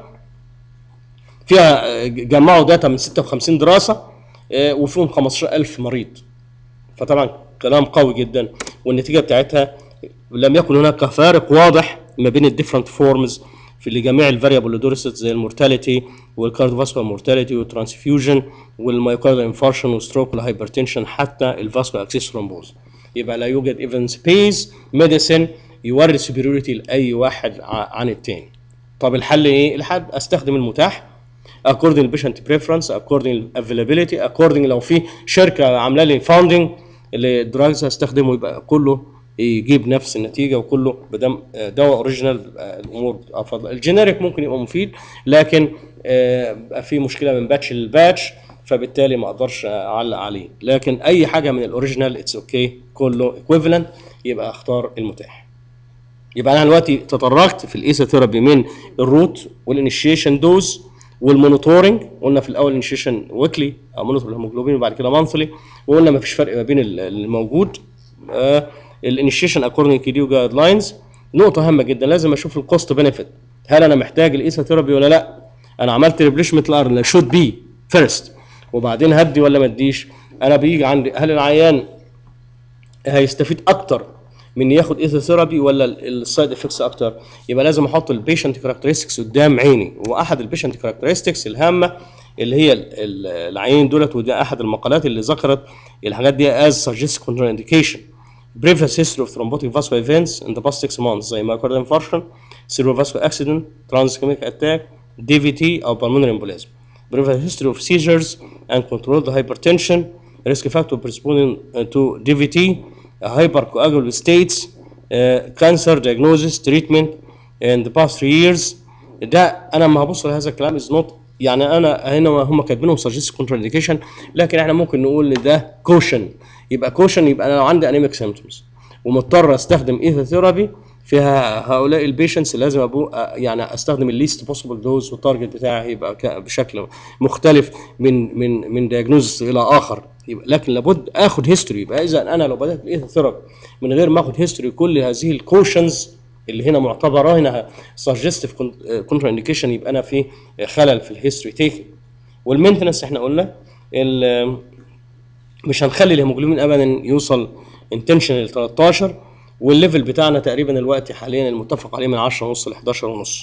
A: فيها آه، جمعوا داتا من 56 دراسه آه، وفيهم 15000 مريض فطبعا كلام قوي جدا والنتيجه بتاعتها لم يكن هناك فارق واضح ما بين الديفرنت فورمز في لجميع الفاريبل لدورست زي المورتاليتي والكارديوفاسكولار مورتاليتي والترانسفيوجن والمايوكاردال انفارشن والستروك والهايبرتنشن حتى الفاسكولار اكسس ثرومبوز يبقى لا يوجد ايفنس بيز ميديسن يوري سوبريوريتي لاي واحد ع- عن التاني طب الحل ايه؟ الحل استخدم المتاح according to patient preference according to availability according لو في شركه عامله لي فاوندنج اللي الدراجز هستخدمه يبقى كله يجيب نفس النتيجه وكله بدم دواء اوريجينال الامور افضل الجينيريك ممكن يبقى مفيد لكن آه، بقى في مشكله من باتش للباتش فبالتالي ما اقدرش اعلق عليه لكن اي حاجه من الاوريجينال اتس اوكي كله ايكويفالنت يبقى اختار المتاح يبقى انا دلوقتي تطرقت في الايسا ثيرابي من الروت والانيشيشن دوز والمونيتورنج قلنا في الاول انيشيشن ويكلي او مونيتور الهيموجلوبين وبعد كده مانثلي وقلنا ما فيش فرق ما بين ال- الموجود الانيشيشن اكوردنج كيديو جايد لاينز نقطه هامه جدا لازم اشوف الكوست بنفيت هل انا محتاج الايسا ثيرابي ولا لا انا عملت ريبليشمنت الارن شود بي فيرست وبعدين هدي ولا ما اديش انا بيجي عندي هل العيان هيستفيد اكتر من ياخد ايثر ثيرابي ولا السايد افكتس اكتر يبقى لازم احط البيشنت كاركترستكس قدام عيني واحد البيشنت كاركترستكس الهامه اللي هي ال- ال- العينين دولت وده احد المقالات اللي ذكرت الحاجات دي از suggested contraindication previous history of thrombotic vascular events in the past six months زي myocardial infarction cerebrovascular accident transischemic attack DVT او pulmonary embolism previous history of seizures and controlled hypertension risk factor corresponding uh, to DVT uh, hypercoagulable states uh, cancer diagnosis treatment in the past three years ده انا لما هبص لهذا الكلام از نوت يعني انا هنا هم كاتبينهم سجست كونترانديكيشن لكن احنا ممكن نقول ان ده كوشن يبقى كوشن يبقى انا لو عندي انيميك سيمتومز ومضطر استخدم ايثر ثيرابي فيها هؤلاء البيشنتس لازم ابو يعني استخدم الليست بوسيبل دوز والتارجت بتاعي يبقى ك- بشكل مختلف من من من دياجنوزس الى اخر يبقى لكن لابد اخد هيستوري يبقى اذا انا لو بدات بالايثر ثيرابي من غير ما اخد هيستوري كل هذه الكوشنز اللي هنا معتبره هنا سجستيف كونترا انديكيشن يبقى انا في خلل في الهيستوري تيكينج والمينتنس احنا قلنا ال- مش هنخلي الهيموجلوبين ابدا يوصل انتنشن ل 13 والليفل بتاعنا تقريبا الوقت حاليا المتفق عليه من 10 ونص ل 11 ونص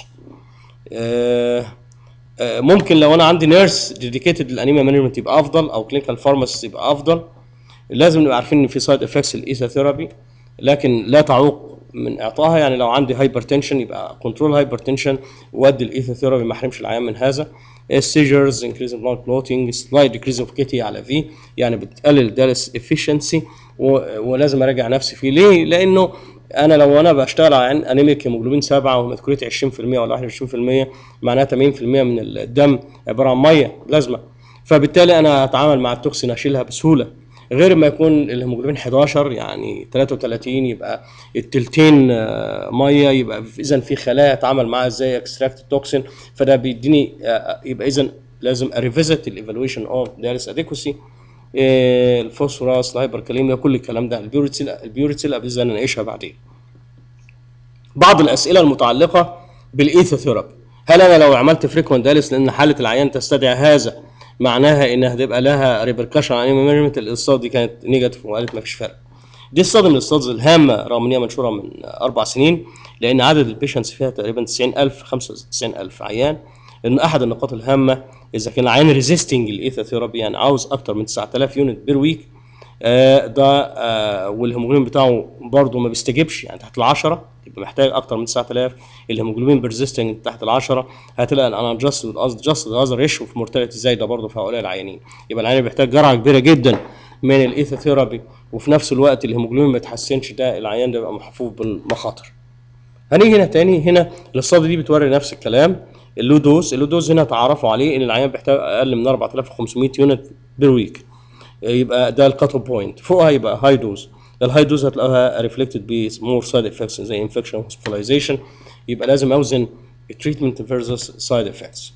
A: آه، آه، ممكن لو انا عندي نيرس ديديكيتد للانيميا مانجمنت يبقى افضل او كلينيكال فارماسيست يبقى افضل لازم نبقى عارفين ان في سايد افكتس الايثا ثيرابي لكن لا تعوق من اعطائها يعني لو عندي هايبرتنشن يبقى كنترول هايبرتنشن وادي الايثا ثيرابي ما احرمش العيان من هذا السيجرز انكريز بلاد كلوتنج سلايد ديكريز اوف كيتي على في يعني بتقلل الدالس افشنسي ولازم اراجع نفسي فيه ليه؟ لانه انا لو انا بشتغل على انيميك هيموجلوبين 7 وميتكوريتي 20% ولا 21% معناها 80% من الدم عباره عن ميه بلازما فبالتالي انا هتعامل مع التوكسين اشيلها بسهوله غير ما يكون الهيموجلوبين 11 يعني 33 يبقى التلتين آه، ميه يبقى اذا في خلايا اتعامل معاها ازاي اكستراكت التوكسين فده بيديني آه، يبقى اذا لازم اريفيزيت الايفالويشن اوف دايلس اديكوسي الفوسفوراس الهايبركاليميا كل الكلام ده البيوريتسيل البيوريتسيل باذن الله نناقشها بعدين بعض الاسئله المتعلقه بالايثوثيرابي هل انا لو عملت فريكوينت دالس لان حاله العيان تستدعي هذا معناها ان هتبقى لها ريبركشن على مانجمنت الاستاد دي كانت نيجاتيف وقالت ما فيش فرق دي استاد من الاستادز الهامه رغم ان هي منشوره من اربع سنين لان عدد البيشنتس فيها تقريبا 90000 95000 عيان لان احد النقاط الهامه اذا كان العيان ريزيستنج الايثا ثيرابي يعني عاوز اكتر من 9000 يونت بير ويك آه ده آه والهيموجلوبين بتاعه برضه ما بيستجيبش يعني تحت ال 10 يبقى محتاج اكتر من 9000 الهيموجلوبين بيرزيستنج تحت ال 10 هتلاقي انا جاست جاست هذا ريشيو في مورتاليتي زايده برضه في هؤلاء العيانين يبقى العيان بيحتاج جرعه كبيره جدا من الايثا ثيرابي وفي نفس الوقت الهيموجلوبين ما يتحسنش ده العيان ده بيبقى محفوف بالمخاطر هنيجي هنا تاني هنا الاستادي دي بتوري نفس الكلام اللو دوز اللو دوز هنا تعرفوا عليه ان العيان بيحتاج اقل من 4500 يونت بير ويك يبقى ده الكات بوينت فوقها يبقى هاي دوز الهاي دوز هتلاقوها ريفلكتد بمور سايد افكتس زي انفكشن هوسبيتاليزيشن يبقى لازم اوزن التريتمنت فيرسس سايد افكتس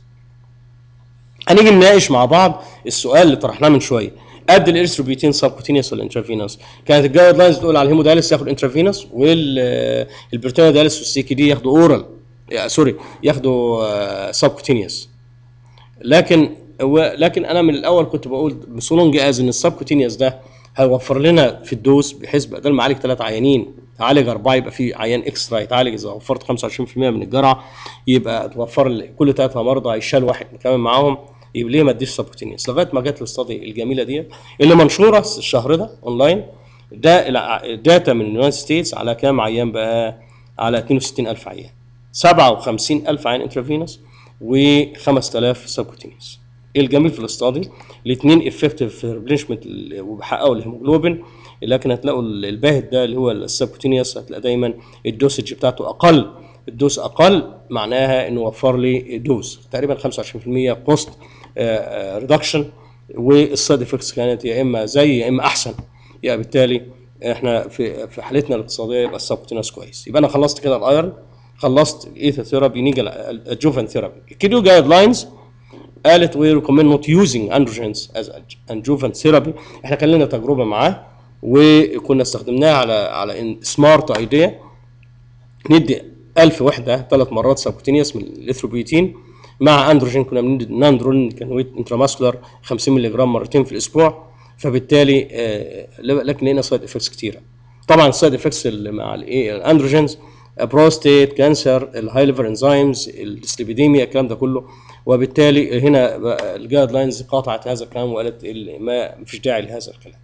A: هنيجي نناقش مع بعض السؤال اللي طرحناه من شويه قد الارثروبيوتين سبكوتينيوس ولا انترافينوس كانت الجايد لاينز تقول على الهيموداليس ياخد انترافينوس والبرتينا داليس والسي كي دي ياخدوا اورال سوري ياخدوا سبكوتينيوس لكن لكن انا من الاول كنت بقول بصولونج از ان السبكوتينيوس ده هيوفر لنا في الدوز بحيث بدل ما اعالج ثلاث عيانين اعالج اربعه يبقى في عيان اكسترا يتعالج اذا وفرت 25% من الجرعه يبقى توفر كل ثلاثه مرضى يشال واحد كمان معاهم يبقى ليه ما اديش سبكوتينيوس لغايه ما جت الاستادي الجميله دي اللي منشوره الشهر ده اونلاين ده داتا من اليونايتد ستيتس على كام عيان بقى على 62000 عيان 57000 عيان انترافينوس و5000 سبكوتينيوس الجميل في الاستادي الاثنين افكتيف في ريبليشمنت وبيحققوا الهيموجلوبين لكن هتلاقوا الباهت ده اللي هو السبكوتينيوس هتلاقي دايما الدوسج بتاعته اقل الدوز اقل معناها انه وفر لي دوز تقريبا 25% كوست ريدكشن والسايد افكتس كانت يا اما زي يا اما احسن يعني بالتالي احنا في في حالتنا الاقتصاديه يبقى السبكوتينوس كويس يبقى انا خلصت كده الايرن خلصت الايثا ثيرابي نيجي الجوفن ثيرابي الكيديو جايد لاينز قالت وي ريكومند نوت يوزنج اندروجينز از انجوفن ثيرابي احنا كان لنا تجربه معاه وكنا استخدمناها على على سمارت ايديا ندي 1000 وحده ثلاث مرات سبكوتينيوس من الإثروبيوتين مع اندروجين كنا بندي ناندرون كان ويت انتراماسكولار 50 مللي جرام مرتين في الاسبوع فبالتالي آه لكن لقينا سايد افكتس كتيره طبعا السايد افكتس اللي مع الايه الاندروجينز بروستيت كانسر الهاي ليفر انزيمز الديسليبيديميا الكلام ده كله وبالتالي هنا الجايد لاينز قاطعت هذا الكلام وقالت ما فيش داعي لهذا الكلام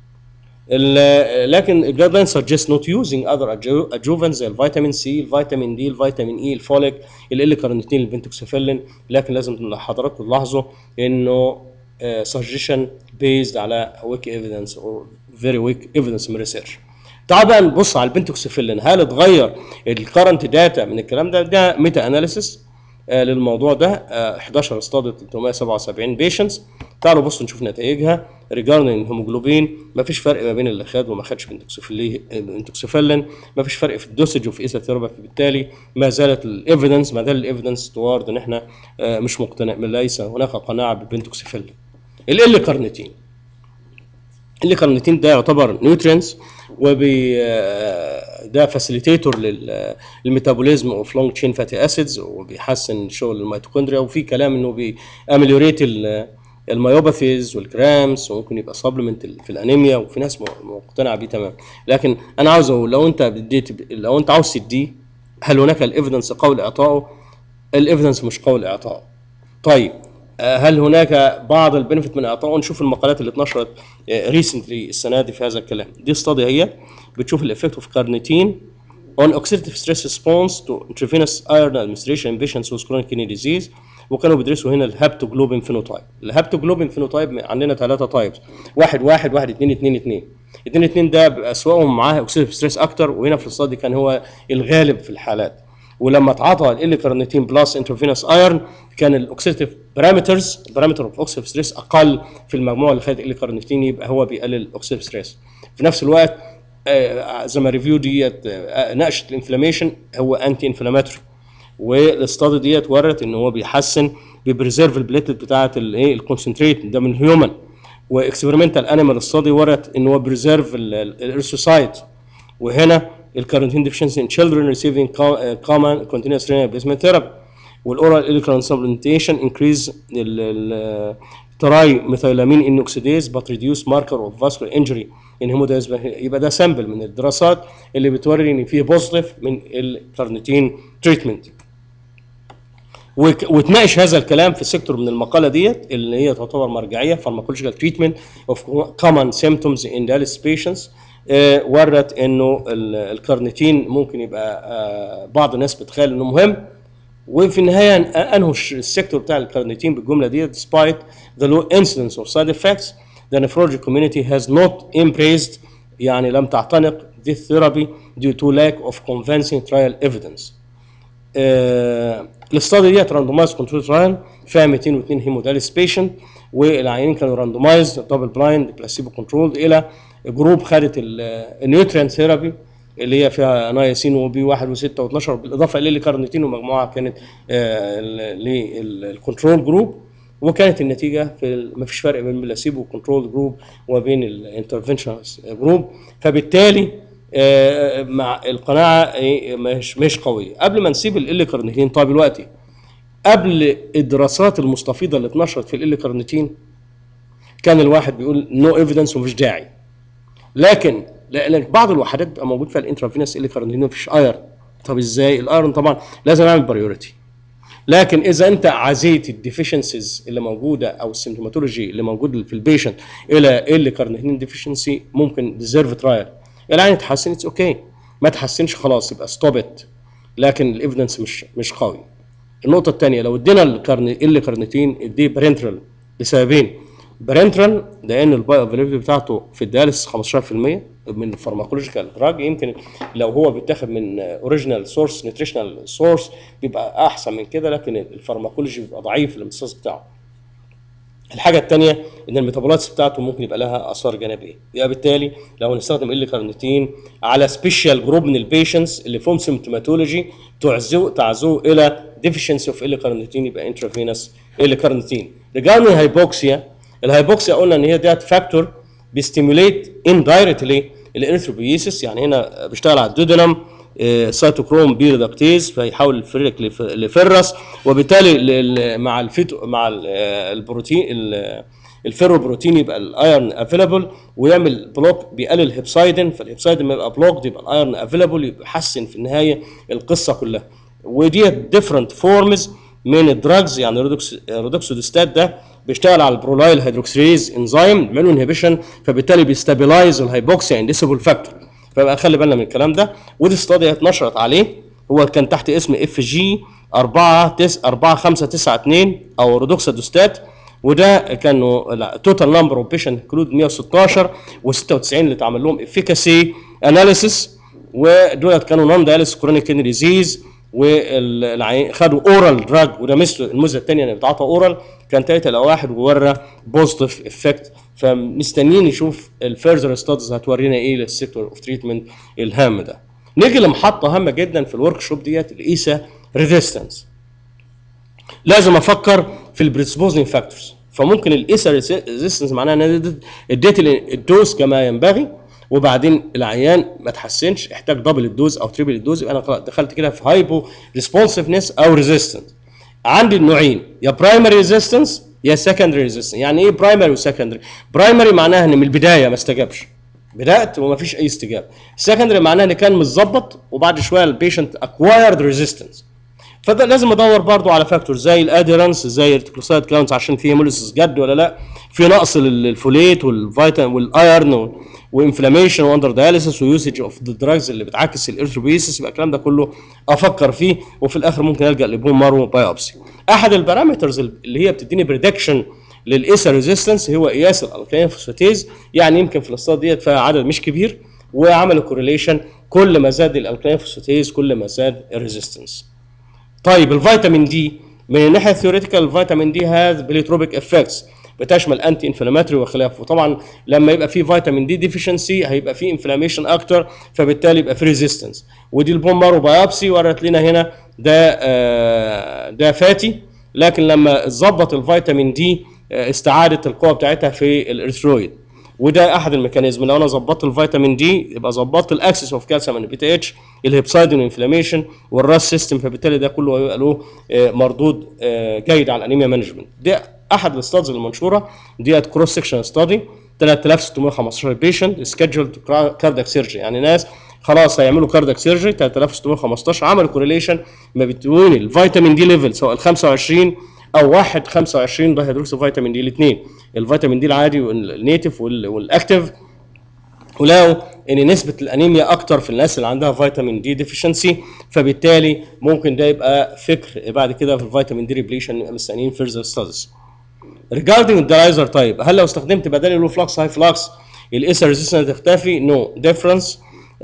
A: لكن الجايد لاين سجست نوت يوزنج اذر ادجوفنز زي الفيتامين سي الفيتامين دي الفيتامين اي الفوليك ال كارنيتين البنتوكسيفيلين لكن لازم حضراتكم تلاحظوا انه سجشن بيزد على ويك ايفيدنس او فيري ويك ايفيدنس من ريسيرش تعال بقى نبص على البنتوكسيفيلين هل اتغير الكرنت داتا من الكلام ده ده ميتا اناليسيس آه للموضوع ده آه 11 استاد 377 بيشنتس تعالوا بصوا نشوف نتائجها ريجاردنج الهيموجلوبين ما فيش فرق ما بين اللي خد وما خدش بنتوكسيفيلين ما فيش فرق في الدوسج وفي ايثا ثيرابي بالتالي ما زالت الايفيدنس ما زال الايفيدنس توارد ان احنا آه مش مقتنع ليس هناك قناعه بالبنتوكسيفيلين ال كارنيتين اللي كارنيتين ده يعتبر نيوترينز وبي ده فاسيليتيتور للميتابوليزم اوف لونج تشين فاتي اسيدز وبيحسن شغل الميتوكوندريا وفي كلام انه بيامليوريت الميوباثيز والجرامز وممكن يبقى سبلمنت في الانيميا وفي ناس مقتنعه بيه تمام لكن انا عاوز اقول لو انت بديت لو انت عاوز تديه هل هناك الايفيدنس قول اعطائه؟ الايفيدنس مش قول اعطائه. طيب هل هناك بعض البنفيت من اعطائه نشوف المقالات اللي اتنشرت ريسنتلي السنه دي في هذا الكلام دي استادي هي بتشوف الافكت اوف كارنيتين on oxidative stress response to intravenous iron administration in patients with chronic kidney disease وكانوا بيدرسوا هنا الهابتوجلوبين فينوتايب الهابتوجلوبين فينوتايب عندنا ثلاثه تايبس واحد واحد واحد اثنين اثنين اثنين اثنين اثنين ده اسوأهم معاه اوكسيديف ستريس اكتر وهنا في الاستادي كان هو الغالب في الحالات ولما اتعاطى ال كارنيتين بلس انترفينوس ايرن كان الاوكسيديف بارامترز بارامتر اوف اوكسيديف ستريس اقل في المجموعه اللي خدت ال كارنيتين يبقى هو بيقلل الاوكسيديف ستريس في نفس الوقت آه زي ما ريفيو ديت آه ناقشت الانفلاميشن هو انتي انفلاماتوري والاستادي ديت ورت ان هو بيحسن بيبريزيرف البليتلت بتاعه الايه الكونسنتريت ده من الهيومن واكسبيرمنتال انيمال استادي ورت ان هو بريزيرف الارثوسايت وهنا الكارنتين deficiency in children receiving common continuous renal replacement therapy والاورال الكترون سبلمنتيشن انكريز تراي ميثايلامين ان اوكسيديز بات ريديوس ماركر اوف فاسكولار انجري ان هيمودايز يبقى ده سامبل من الدراسات اللي بتوري ان فيه بوزيتيف من الكارنيتين تريتمنت وك- وتناقش هذا الكلام في سيكتور من المقاله ديت اللي هي تعتبر مرجعيه pharmacological treatment of common symptoms in dialysis patients آه، ورت انه ال- الكارنيتين ممكن يبقى آه، بعض الناس بتخيل انه مهم وفي النهايه انهوا الش- السيكتور بتاع الكارنيتين بالجمله دي despite the low incidence of side effects the nephrology community has not embraced يعني لم تعتنق this therapy due to lack of convincing trial evidence. آه، الاستادي ديت راندومايز كنترول ترايل فيها 202 هيموداليس بيشنت والعيانين كانوا راندومايز دبل بلايند بلاسيبو كنترول الى جروب خدت النيوتريان ثيرابي اللي هي فيها نايسين وبي 1 و6 و12 بالاضافه الى الكارنيتين ومجموعه كانت للكنترول جروب وكانت النتيجه في ما فيش فرق بين البلاسيبو كنترول جروب وبين الانترفنشن جروب فبالتالي آه، مع القناعه إيه، مش مش قويه قبل ما نسيب ال كارنيتين طب دلوقتي قبل الدراسات المستفيضه اللي اتنشرت في ال كارنيتين كان الواحد بيقول نو ايفيدنس ومفيش داعي لكن لان بعض الوحدات بيبقى موجود فيها الانترافينوس ال كارنيتين مفيش ايرن طب ازاي الايرن طبعا لازم اعمل بريورتي لكن اذا انت عزيت الديفيشنسيز اللي موجوده او السيمتوماتولوجي اللي موجود في البيشنت الى ال كارنيتين ديفيشنسي ممكن ديزيرف ترايل العين اتحسن اتس اوكي ما تحسنش خلاص يبقى ستوب ات لكن الايفيدنس مش مش قوي النقطه الثانيه لو ادينا الكارني ال كارنيتين اديه برنترال لسببين برنترال لان البايو افيلابيلتي بتاعته في الدياليس 15% من الفارماكولوجيكال دراج يمكن لو هو بيتاخد من اوريجينال سورس نيوتريشنال سورس بيبقى احسن من كده لكن الفارماكولوجي بيبقى ضعيف الامتصاص بتاعه الحاجه الثانيه ان الميتابولايتس بتاعته ممكن يبقى لها اثار جانبيه يبقى بالتالي لو نستخدم ال كارنيتين على سبيشال جروب من البيشنتس اللي فيهم سيمتوماتولوجي تعزو تعزو الى ديفيشنسي اوف ال كارنيتين يبقى انترافينس ال كارنيتين رجعنا الهايبوكسيا الهايبوكسيا قلنا ان هي ديت فاكتور بيستيموليت اندايركتلي الارثروبيسيس يعني هنا بيشتغل على الدودنم آه، سيتوكروم بي ريدكتيز فيحول الفريك لف- لفرس وبالتالي ال- ال- مع الفيتو مع ال- آه، البروتين ال- الفيرو بروتين يبقى الايرن افيلابل ويعمل بلوك بيقلل الهيبسايدين فالهيبسايدين لما يبقى بلوك يبقى الايرن افيلابل يبقى يحسن في النهايه القصه كلها ودي ديفرنت فورمز من الدراجز يعني ريدوكس ريدوكسودستات ده بيشتغل على البرولايل هيدروكسيز انزيم بيعملوا انهبيشن فبالتالي بيستابلايز الهايبوكسيا انديسيبل فاكتور فبقى خلي بالنا من الكلام ده ودي استادي اتنشرت عليه هو كان تحت اسم اف جي 4 9 4 5 9 2 او ريدوكسادوستات وده كانوا توتال نمبر اوف بيشنت انكلود 116 و96 اللي اتعمل لهم افيكاسي اناليسيس ودولت كانوا نون دايلس كرونيك كيدني ديزيز والعين خدوا اورال دراج وده مثل الموزه الثانيه اللي بتعطى اورال كان تلاته لو واحد وورى بوزيتيف افكت فمستنيين نشوف الفيرذر ستادز هتورينا ايه للسيكتور اوف تريتمنت الهام ده. نيجي لمحطه هامه جدا في الورك شوب ديت الايسا ريزيستنس. لازم افكر في البريسبوزنج فاكتورز فممكن الايسا ريزيستنس معناها ان أنا اديت الدوز كما ينبغي وبعدين العيان ما تحسنش احتاج دبل الدوز او تريبل الدوز يبقى انا خلاص دخلت كده في هايبو ريسبونسفنس او ريزيستنس عندي النوعين يا برايمري ريزيستنس يا سكندري ريزيستنس يعني ايه برايمري وسكندري برايمري معناها ان من البدايه ما استجابش بدات وما فيش اي استجابه سكندري معناها ان كان متظبط وبعد شويه البيشنت اكوايرد ريزيستنس فده لازم ادور برضو على فاكتور زي الاديرنس زي الريتيكولوسايت كاونتس عشان في هيموليسيس جد ولا لا في نقص لل- الفوليت والفيتامين والايرن وانفلاميشن واندر داياليسيس ويوسج اوف ذا دراجز اللي بتعكس الارثروبيسيس يبقى الكلام ده كله افكر فيه وفي الاخر ممكن الجا لبون مارو بايوبسي احد البارامترز اللي هي بتديني بريدكشن للايسا ريزيستنس هو قياس الالكالين فوسفاتيز يعني يمكن في الاستاد ديت فيها عدد مش كبير وعملوا كورليشن كل ما زاد الالكالين فوسفاتيز كل ما زاد الريزيستنس طيب الفيتامين دي من الناحيه الثيوريتيكال الفيتامين دي هاز بليتروبيك افكتس بتشمل انتي انفلاماتوري وخلافه وطبعا لما يبقى في فيتامين دي ديفيشنسي هيبقى في انفلاميشن اكتر فبالتالي يبقى في ريزيستنس ودي البون مارو بايوبسي ورت لنا هنا ده آه ده فاتي لكن لما ظبط الفيتامين دي آه استعادت القوه بتاعتها في الارثرويد وده احد الميكانيزم لو انا ظبطت الفيتامين دي يبقى ظبطت الاكسس اوف كالسيوم اند بيتا اتش الهيبسايدين انفلاميشن والراس سيستم فبالتالي ده كله هيبقى له آه، مردود آه، جيد على الانيميا مانجمنت ده احد الاستادز المنشوره ديت كروس سكشن ستادي 3615 بيشنت سكيدجولد كاردياك سيرجري يعني ناس خلاص هيعملوا كاردياك سيرجري 3615 عملوا كورليشن ما بين الفيتامين دي ليفل سواء ال 25 او 1 25 ده هيدروكسي فيتامين دي الاثنين الفيتامين دي العادي والنيتف وال- والاكتف ولقوا ان نسبه الانيميا اكتر في الناس اللي عندها فيتامين دي ديفيشنسي فبالتالي ممكن ده يبقى فكر بعد كده في الفيتامين دي ريبليشن نبقى مستنيين فيرزر ستاديز regarding الدرايزر تايب هل لو استخدمت بدل اللو فلكس هاي فلكس الاس ريزيستنس تختفي نو ديفرنس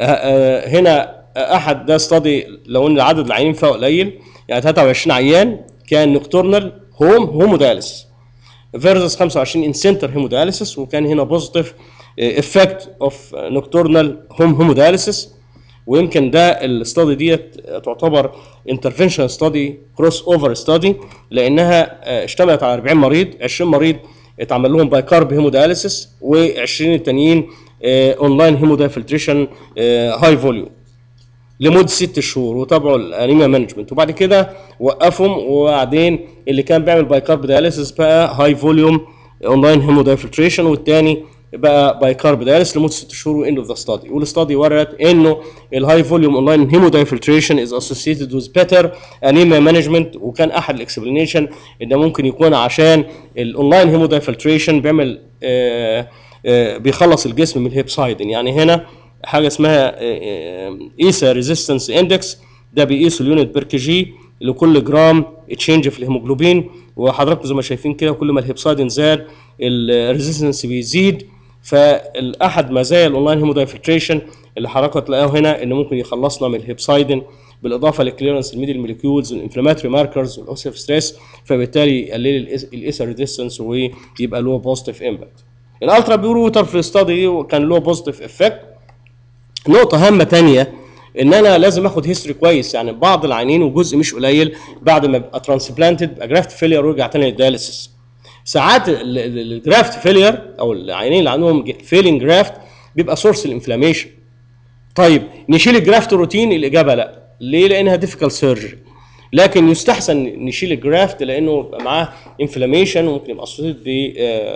A: هنا آه، احد ده ستادي لو ان عدد العيانين فيها قليل يعني 23 عيان كان نكتورنال هوم هوموداليس فيرسس 25 ان سنتر هيموداليسيس وكان هنا بوزيتيف افكت اوف نوكتورنال هوم هيموداليسيس ويمكن ده الاستادي ديت تعتبر انترفنشن ستادي كروس اوفر ستادي لانها آه، اشتملت على 40 مريض 20 مريض اتعمل لهم بايكارب هيموداليسيس و20 التانيين اونلاين هيمودافلتريشن هاي فوليوم لمده ست شهور وتابعوا الانيميا مانجمنت وبعد كده وقفهم وبعدين اللي كان بيعمل بايكارب دياليسيس بقى هاي فوليوم اونلاين هيمودايفلتريشن والتاني بقى بايكارب دياليسيس لمده ست شهور واند اوف ذا ستادي والاستادي ورت انه الهاي فوليوم اونلاين هيمودايفلتريشن از اسوسييتد وذ بيتر انيميا مانجمنت وكان احد الاكسبلانيشن ان ممكن يكون عشان الاونلاين هيمودايفلتريشن بيعمل آه آه بيخلص الجسم من الهيبسايدين يعني هنا حاجه اسمها ايسا ريزيستنس اندكس ده بيقيسوا اليونت بير كي جي لكل جرام تشينج في الهيموجلوبين وحضراتكم زي ما شايفين كده كل ما الهيبسايدين زاد الريزيستنس بيزيد فاحد مزايا الاونلاين هيمودايفلتريشن اللي حضراتكم هتلاقوه هنا ان ممكن يخلصنا من الهيبسايدين بالاضافه للكليرنس الميدل موليكيولز والانفلاماتوري ماركرز والاوسيف ستريس فبالتالي يقلل الايسا ريزيستنس ويبقى له بوزيتيف امباكت الالترا بيور ووتر في الاستادي كان له بوزيتيف افكت نقطة هامة تانية ان انا لازم اخد هيستوري كويس يعني بعض العيانين وجزء مش قليل بعد ما يبقى ترانسبلانتد يبقى جرافت فيلير ويرجع تاني للدياليسيس ساعات الجرافت فيلير او العيانين اللي عندهم فيلينج جرافت بيبقى سورس الانفلاميشن طيب نشيل الجرافت روتين الاجابه لا ليه لانها ديفيكال سيرجري لكن يستحسن نشيل الجرافت لانه يبقى معاه انفلاميشن وممكن يبقى اسوسيتد ب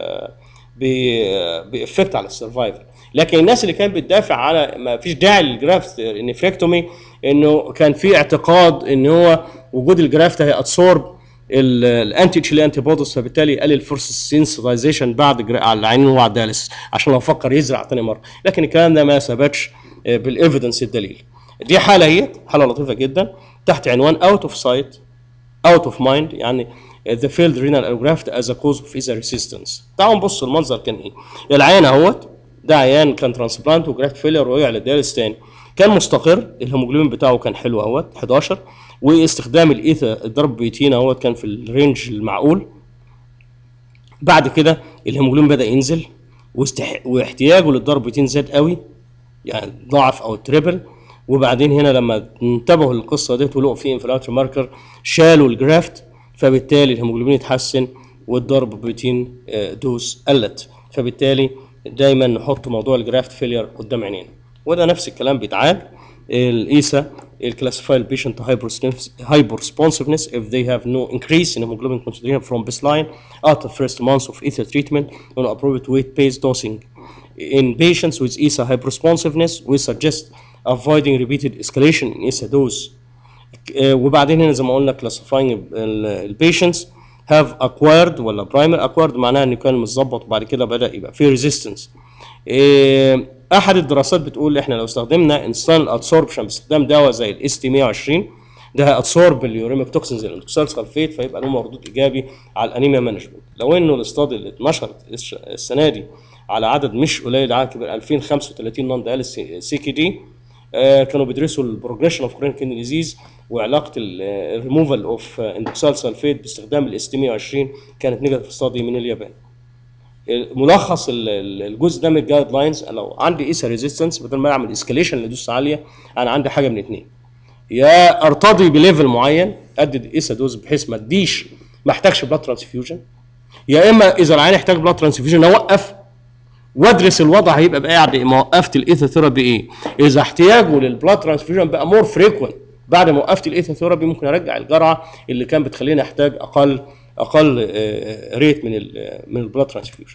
A: بافكت على السرفايفل لكن الناس اللي كانت بتدافع على ما فيش داعي للجرافت نفريكتومي انه كان في اعتقاد ان هو وجود الجرافت هيأبسورب الانتي اتش انتي بوديز فبالتالي يقلل فرصه السنسيتايزيشن بعد جرا- على العينين وهو على الدياليسيس عشان لو فكر يزرع تاني مره لكن الكلام ده ما ثبتش آه، بالايفيدنس الدليل دي حاله هي حاله لطيفه جدا تحت عنوان اوت اوف سايت اوت اوف مايند يعني the failed renal allograft as a cause of either resistance تعالوا نبص المنظر كان ايه العيان اهوت ده عيان كان ترانسبلانت وجرافت فيلير وقع للدياليس تاني كان مستقر الهيموجلوبين بتاعه كان حلو اهوت 11 واستخدام الايثا الضرب بيتين اهوت كان في الرينج المعقول بعد كده الهيموجلوبين بدا ينزل واستح... واحتياجه للضرب بيتين زاد قوي يعني ضعف او تريبل وبعدين هنا لما انتبهوا للقصه ديت ولقوا في انفلاماتوري ماركر شالوا الجرافت فبالتالي الهيموجلوبين اتحسن والضرب بروتين آه، دوز قلت فبالتالي دايما نحط موضوع الجرافت فيلير قدام عينينا وده نفس الكلام بيتعاد الايسا الكلاسيفاي البيشنت هايبر responsiveness if they have no increase in hemoglobin concentration from baseline after first months of ether treatment on appropriate weight-based dosing. In patients with ESA hyperresponsiveness, we suggest avoiding repeated escalation in ESA dose. آه، وبعدين هنا زي ما قلنا classifying البيشنتس have acquired ولا primary acquired معناها انه كان متظبط وبعد كده بدا يبقى في resistance. آه، احد الدراسات بتقول احنا لو استخدمنا انسان ادسوربشن باستخدام دواء زي الاس تي 120 ده هيأبسورب اليوريميك توكسين زي الاندوكسال سلفيت فيبقى له مردود ايجابي على الانيميا مانجمنت لو انه الاستادي اللي اتنشرت الش- السنه دي على عدد مش قليل عدد كبير 2035 نون دايلس سي كي دي آه، كانوا بيدرسوا البروجريشن اوف كرونيك كيدني ديزيز وعلاقه الريموفال اوف اندوكسال سلفيت باستخدام الاس تي 120 كانت نيجاتيف ستادي من اليابان ملخص ال- ال- الجزء ده من الجايد لاينز لو عندي ايسا ريزيستنس بدل ما اعمل اسكاليشن لدوس عاليه انا عندي حاجه من اتنين يا ارتضي بليفل معين ادي ايسا دوز بحيث ما اديش ما احتاجش بلاد ترانسفيوجن يا اما اذا العيان يحتاج بلاد ترانسفيوجن اوقف وادرس الوضع هيبقى بعد ما وقفت الايثوثيرابي ايه اذا احتياجه للبلاد ترانسفيوجن بقى مور فريكوينت بعد ما وقفت الايثوثيرابي ممكن ارجع الجرعه اللي كان بتخليني احتاج اقل اقل آه، ريت من ال من البلاد ترانسفيوجن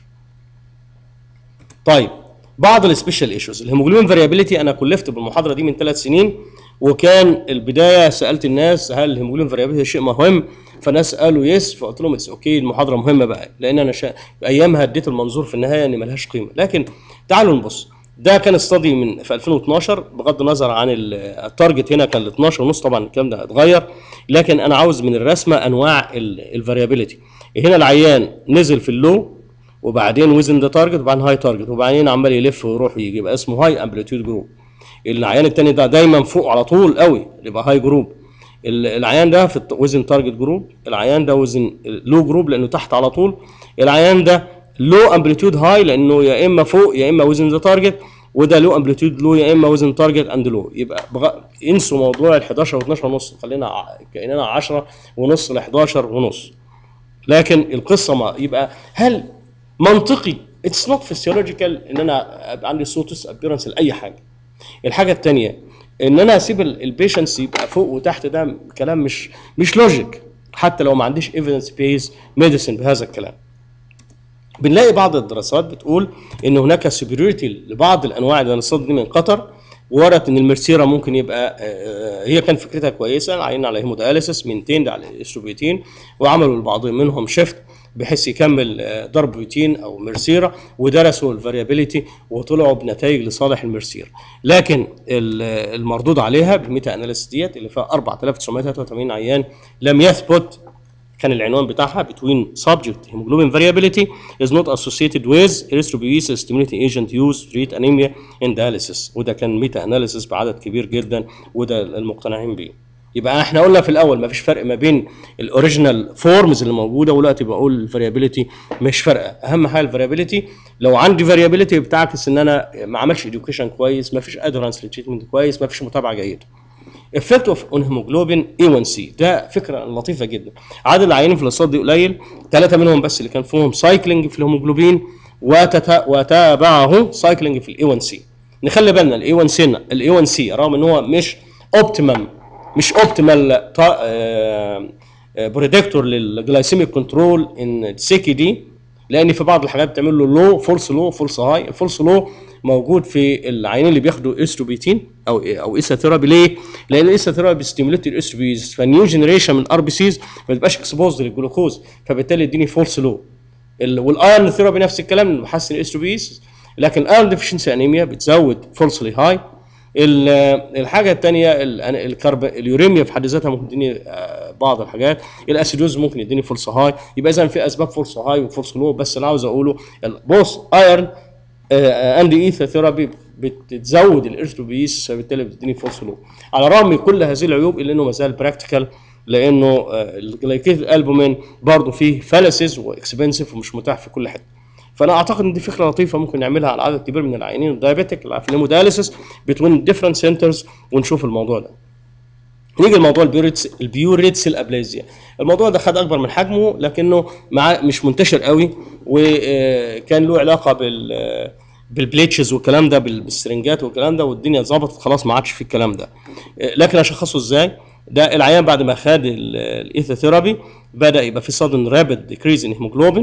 A: طيب بعض السبيشال ايشوز الهيموجلوبين فاريابيليتي انا كلفت بالمحاضره دي من ثلاث سنين وكان البدايه سالت الناس هل الهيموجلوبين فاريابيليتي شيء مهم فناس قالوا يس فقلت لهم اتس اوكي المحاضره مهمه بقى لان انا شا... ايامها اديت المنظور في النهايه ان ملهاش قيمه لكن تعالوا نبص ده كان استادي من في 2012 بغض النظر عن ال- التارجت هنا كان ال 12 ونص طبعا الكلام ده اتغير لكن انا عاوز من الرسمه انواع الفاريابيليتي هنا العيان نزل في اللو وبعدين وزن ذا تارجت وبعدين هاي تارجت وبعدين عمال يلف ويروح ويجي يبقى اسمه هاي امبليتيود جروب العيان التاني ده دايما فوق على طول قوي يبقى هاي جروب ال- العيان ده في الت- وزن تارجت جروب العيان ده وزن لو جروب لانه تحت على طول العيان ده لو امبليتيود هاي لانه يا اما فوق يا اما وزن ذا تارجت وده لو امبليتيود لو يا اما وزن تارجت اند لو يبقى بغ... انسوا موضوع ال 11 و 12 ونص خلينا ع- كاننا 10 ونص ل 11 ونص لكن القصه ما يبقى هل منطقي اتس نوت فيسيولوجيكال ان انا ابقى عندي صوتس ابيرنس لاي حاجه الحاجه الثانيه ان انا اسيب البيشنس يبقى فوق وتحت ده كلام مش مش لوجيك حتى لو ما عنديش ايفيدنس بيز ميديسن بهذا الكلام بنلاقي بعض الدراسات بتقول ان هناك سوبريوريتي لبعض الانواع الديناصورات دي من قطر وردت ان المرسيرا ممكن يبقى آه، هي كان فكرتها كويسه عيننا على هيمودياليسيس مينتين على الاستروبيتين وعملوا لبعض منهم شيفت بحيث يكمل آه، ضرب بروتين او مرسيرا ودرسوا الفاريابيليتي وطلعوا بنتائج لصالح المرسيرا لكن ال- المردود عليها بالميتا اناليسيس ديت اللي فيها 4983 عيان لم يثبت كان العنوان بتاعها between subject hemoglobin variability is not associated with erythropoiesis stimulating agent used to treat anemia in dialysis وده كان ميتا اناليسيس بعدد كبير جدا وده المقتنعين بيه يبقى احنا قلنا في الاول ما فيش فرق ما بين الاوريجينال فورمز اللي موجوده ودلوقتي بقول الفاريابيليتي مش فارقه اهم حاجه الفاريابيليتي لو عندي فاريابيليتي بتعكس ان انا ما عملش اديوكيشن كويس ما فيش ادرانس للتريتمنت كويس ما فيش متابعه جيده effect of on hemoglobin A1C ده فكره لطيفه جدا عدد العيانين في الاصابه دي قليل ثلاثه منهم بس اللي كان فيهم سايكلينج في الهيموجلوبين وتت... وتابعه سايكلينج في الاي 1 سي نخلي بالنا الاي 1 سي الاي 1 سي رغم ان هو مش اوبتيمم مش اوبتيمال بريدكتور للجلايسيميك كنترول ان سيكي دي لان في بعض الحاجات بتعمل له لو فولس لو فولس هاي الفولس لو موجود في العيانين اللي بياخدوا استروبيتين او او ايسا ثيرابي ليه؟ لان الايسا ثيرابي ستيموليت الاستروبيز فالنيو جنريشن من الار بي سيز ما تبقاش اكسبوزد للجلوكوز فبالتالي يديني فولس لو والايرن ثيرابي نفس الكلام بحسن الاستروبيز لكن الايرن ديفشنسي انيميا بتزود فولسلي هاي الحاجه الثانيه الكرب اليوريميا في حد ذاتها ممكن تديني آه، بعض الحاجات الاسيدوز ممكن يديني فولس هاي يبقى اذا في اسباب فولس هاي وفولس لو بس اللي عاوز اقوله بص ايرن اند ايثا ثيرابي بتزود الارثروبيس فبالتالي بتديني فولس لو على الرغم من كل هذه العيوب الا انه ما زال براكتيكال لانه آه، الجلايكيز الالبومين برضه فيه فالسز واكسبنسيف ومش متاح في كل حته فانا اعتقد ان دي فكره لطيفه ممكن نعملها على عدد كبير من العيانين الدايابيتك اللي في الهيمودياليسيس بتوين ديفرنت سنترز ونشوف الموضوع ده نيجي لموضوع البيوريتس البيوريتس الابلازيا الموضوع ده خد اكبر من حجمه لكنه مع مش منتشر قوي وكان له علاقه بال بالبليتشز والكلام ده بال- بالسرنجات والكلام ده والدنيا اتظبطت خلاص ما عادش في الكلام ده لكن اشخصه ازاي ده العيان بعد ما خد الايثوثيرابي بدا يبقى في sudden rapid decrease in hemoglobin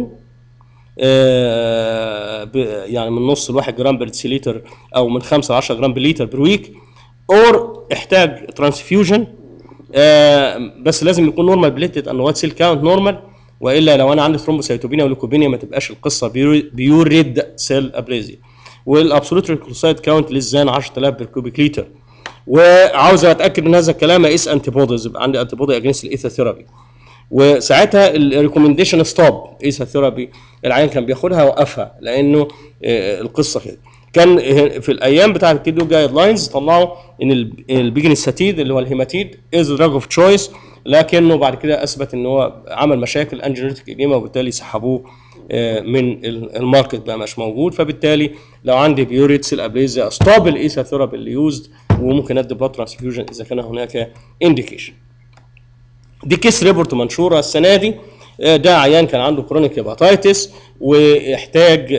A: آه، ب- يعني من نص ل 1 جرام بر ديسيليتر او من 5 ل 10 جرام بليتر بر ويك اور احتاج ترانسفيوجن بس لازم يكون نورمال بليتد ان وايت سيل كاونت نورمال والا لو انا عندي ثرومبوسيتوبينيا وليكوبينيا ما تبقاش القصه بيوري- بيوريد سيل ابليزيا والابسولوت ريكلوسايد كاونت للزان 10000 بر كوبيك لتر وعاوز اتاكد من هذا الكلام اقيس انتي بوديز يبقى عندي انتي بودي اجينست الايثوثيرابي وساعتها الريكومنديشن ستوب ايسا ثيرابي العيان كان بياخدها وقفها لانه آه، القصه كده كان في الايام بتاعه الكيدو جايد لاينز طلعوا ان البيجنستاتيد اللي هو الهيماتيد از دراج اوف تشويس لكنه بعد كده اثبت ان هو عمل مشاكل انجينيتك اديما وبالتالي سحبوه آه، من ال- الماركت بقى مش موجود فبالتالي لو عندي بيوريتس الابليزيا ستوب الايسا ثيرابي اللي يوزد وممكن ادي بلاد ترانسفيوجن اذا كان هناك انديكيشن دي كيس ريبورت منشوره السنه دي آه، ده عيان كان عنده كرونيك هيباتايتس واحتاج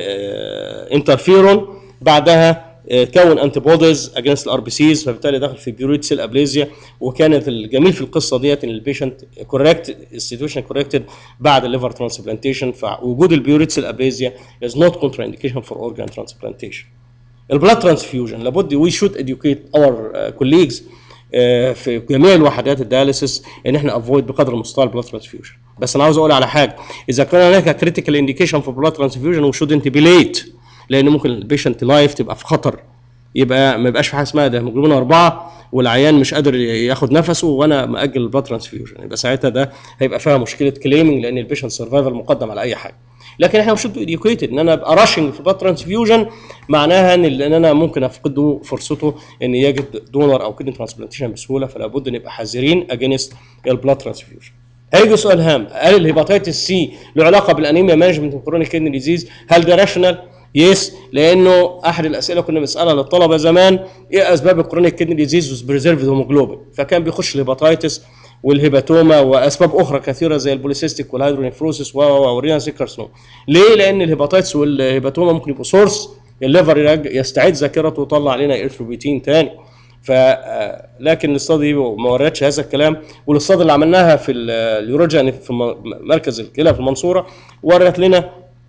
A: انترفيرون بعدها آه، كون انتي بوديز اجينست الار بي سيز فبالتالي دخل في بيوريت سيل ابليزيا وكانت الجميل في القصه ديت ان البيشنت كوركت السيتويشن كوركتد بعد الليفر ترانسبلانتيشن فوجود البيوريت سيل ابليزيا از نوت كونترا انديكيشن فور اورجان ترانسبلانتيشن البلاد ترانسفيوجن لابد وي شود educate اور كوليجز في جميع الوحدات الدياليسيس ان احنا افويد بقدر المستطاع البلاد ترانسفيوجن بس انا عاوز اقول على حاجه اذا كان هناك كريتيكال انديكيشن فور بلاد ترانسفيوجن وشودنت بي ليت لان ممكن البيشنت لايف تبقى في خطر يبقى ما يبقاش في حاجه اسمها ده هيموجلوبين اربعه والعيان مش قادر ياخد نفسه وانا ماجل البلاد ترانسفيوجن يبقى ساعتها ده هيبقى فيها مشكله كليمنج لان البيشنت سرفايفل مقدم على اي حاجه لكن احنا مش اديوكيتد ان انا ابقى راشنج في البلاد ترانسفيوجن معناها ان ان انا ممكن افقد فرصته ان يجد دونر او كدني ترانسبلانتيشن بسهوله فلا بد نبقى حذرين اجينست البلاد ترانسفيوجن هيجي سؤال هام هل الهيباتيتس سي له علاقه بالانيميا مانجمنت كرونيك كدني ديزيز هل ده راشونال يس لانه احد الاسئله كنا بنسالها للطلبه زمان ايه اسباب الكرونيك كدني ديزيز بريزيرفد هيموجلوبين فكان بيخش الهيباتيتس والهيباتوما واسباب اخرى كثيره زي البوليسيستيك والهيدرونيفروسيس والرينا سيكرسنوم ليه لان الهيباتيتس والهيباتوما ممكن يبقوا سورس الليفر يرج- يستعيد ذاكرته ويطلع علينا ارثروبيتين تاني ف آه، لكن الاستادي دي ما وردتش هذا الكلام والاستادي اللي عملناها في ال- اليوروجيا في م- مركز الكلى في المنصوره ورت لنا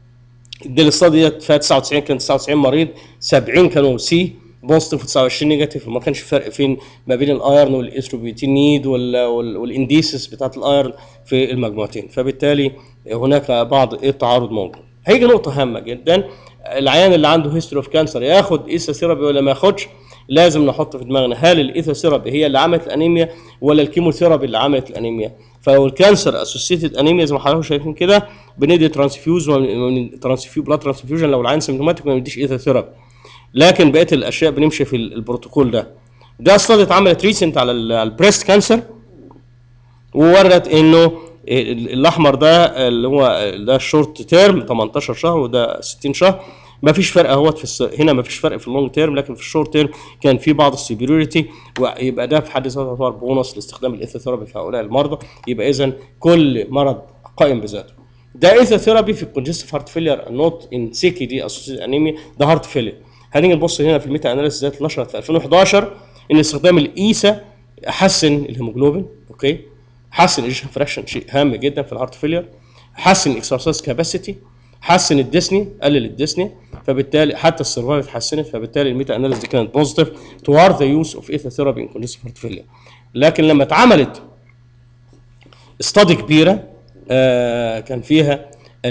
A: دي الاستادي ديت فيها 99 كان 99 مريض 70 كانوا سي بوزيتيف و 29 نيجاتيف ما كانش فرق فين ما بين الايرن والاستروبيوتين نيد وال- وال- والانديسس بتاعت الايرن في المجموعتين فبالتالي هناك بعض التعارض موجود هيجي نقطه هامه جدا العيان اللي عنده هيستوري اوف كانسر ياخد ايثا ثيرابي ولا ما ياخدش لازم نحط في دماغنا هل الايثا ثيرابي هي اللي عملت الانيميا ولا الكيموثيرابي اللي عملت الانيميا فلو الكانسر اسوسيتد انيميا زي ما حضراتكم شايفين كده بندي ترانسفيوز ترانسفيو بلاد ترانسفيوجن لو العيان سيمتوماتيك ما بنديش ايثا ثيرابي لكن بقيه الاشياء بنمشي في البروتوكول ده ده استادي اتعملت ريسنت على البريست كانسر وورت انه ال- الاحمر ده اللي هو ده الشورت تيرم 18 شهر وده 60 شهر ما فيش فرق اهوت في الس... هنا ما فيش فرق في اللونج تيرم لكن في الشورت تيرم كان في بعض السيبيوريتي ويبقى ده في حد ذاته يعتبر بونص لاستخدام الايثوثيرابي في هؤلاء المرضى يبقى اذا كل مرض قائم بذاته ده ايثوثيرابي في الكونجستيف هارت فيلير نوت ان سيكي دي اسوسيد انيميا ده هارت فيلير هنيجي نبص هنا في الميتا اناليسيس ذات نشرت في 2011 ان استخدام الايسا حسن الهيموجلوبين اوكي حسن الايجيشن فراكشن شيء هام جدا في الهارت فيلير حسن الاكسرسايز كاباسيتي حسن الديسني قلل الديسني فبالتالي حتى السرفايف اتحسنت فبالتالي الميتا اناليز دي كانت بوزيتيف توارد ذا يوز اوف ايثا ثيرابي ان كونجستيف هارت فيلير لكن لما اتعملت استادي كبيره آه كان فيها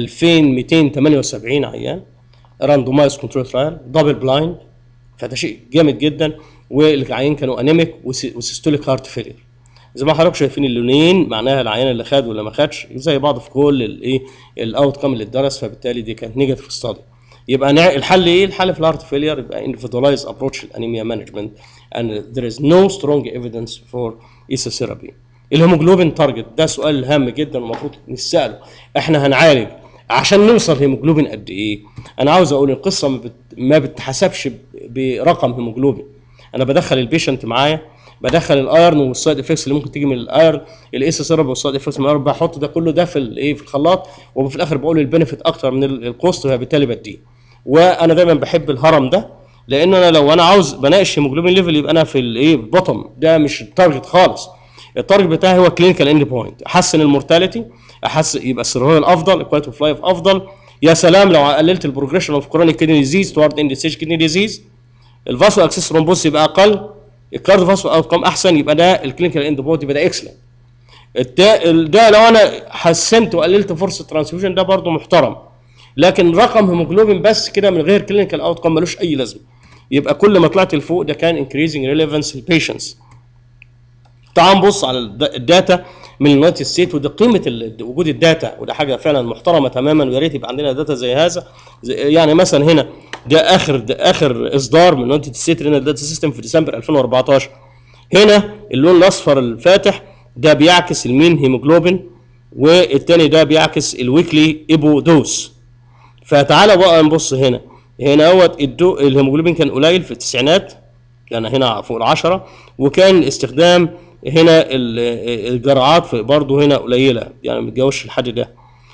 A: 2278 عيان راندومايز كنترول ترايل دبل بلايند فده شيء جامد جدا والعيان كانوا انيميك وسيستوليك هارت فيلير زي ما حضراتكم شايفين اللونين معناها العيان اللي خد ولا ما خدش زي بعض في كل الايه الاوت كام اللي اتدرس فبالتالي دي كانت نيجاتيف ستادي يبقى نع- الحل ايه؟ الحل في الهارت فيلير يبقى individualized approach للانيميا مانجمنت and there is no strong evidence for isotherapy. الهيموجلوبين تارجت ده سؤال هام جدا المفروض نساله احنا هنعالج عشان نوصل هيموجلوبين قد ايه؟ انا عاوز اقول القصه ما, بت... ما بتحسبش ب- برقم هيموجلوبين انا بدخل البيشنت معايا بدخل الايرن والسايد افكتس اللي ممكن تيجي من الايرن الاس سيرب والسايد افكتس من الايرن بحط ده كله ده في الايه في الخلاط وفي الاخر بقول البنفيت اكتر من ال- الكوست فبالتالي بديه وانا دايما بحب الهرم ده لان انا لو انا عاوز بناقش هيموجلوبين ليفل يبقى انا في الايه بوتوم ده مش التارجت خالص التارجت بتاعي هو كلينيكال اند بوينت احسن المورتاليتي احسن يبقى السرفايفل افضل الكواليتي اوف لايف افضل يا سلام لو قللت البروجريشن اوف كرونيك كيدني ديزيز توارد اند ستيج كيدني ديزيز الفاسو اكسس رومبوس يبقى اقل الكارد فاسو اوتكم احسن يبقى ده الكلينيكال اند بوينت يبقى ده اكسلنت التا- ده لو انا حسنت وقللت فرصه ترانسفيوجن ده برضو محترم لكن رقم هيموجلوبين بس كده من غير كلينيكال اوتكم ملوش اي لازمه يبقى كل ما طلعت لفوق ده كان increasing relevance للبيشنتس تعال نبص على الد- الداتا من اليونايتد ستيت وده قيمه ال- وجود الداتا وده حاجه فعلا محترمه تماما ويا ريت يبقى عندنا داتا زي هذا زي يعني مثلا هنا ده اخر ده اخر اصدار من اليونايتد ستيت هنا الداتا سيستم في ديسمبر 2014 هنا اللون الاصفر الفاتح ده بيعكس المين هيموجلوبين والتاني ده بيعكس الويكلي ايبو دوس فتعالى بقى نبص هنا هنا اهوت الدو الهيموجلوبين كان قليل في التسعينات كان هنا فوق العشرة وكان استخدام هنا ال- الجرعات في برضه هنا قليله يعني ما بتجاوزش الحد ده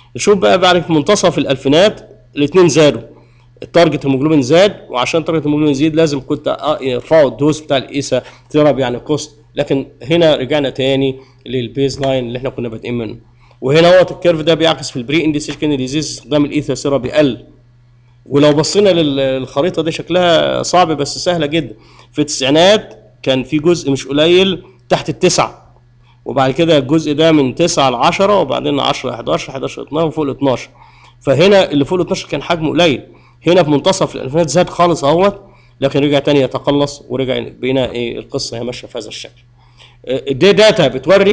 A: نشوف بقى بعد منتصف الالفينات الاثنين زادوا التارجت هيموجلوبين زاد وعشان تارجت هيموجلوبين يزيد لازم كنت أ- يرفعوا الدوز بتاع الايسا ثيرابي يعني كوست لكن هنا رجعنا تاني للبيز لاين اللي احنا كنا بادئين منه وهنا هو الكيرف ده بيعكس في البري انديسيج كان ديزيز استخدام الايثا ثيرابي قل ولو بصينا لل- للخريطه دي شكلها صعب بس سهله جدا في التسعينات كان في جزء مش قليل تحت التسعه وبعد كده الجزء ده من 9 ل 10 وبعدين 10 11 11 12 وفوق ال 12 فهنا اللي فوق ال 12 كان حجمه قليل هنا في منتصف الالفينات زاد خالص اهوت لكن رجع تاني يتقلص ورجع بينا ايه القصه هي ماشيه في هذا الشكل آه، دي داتا بتوري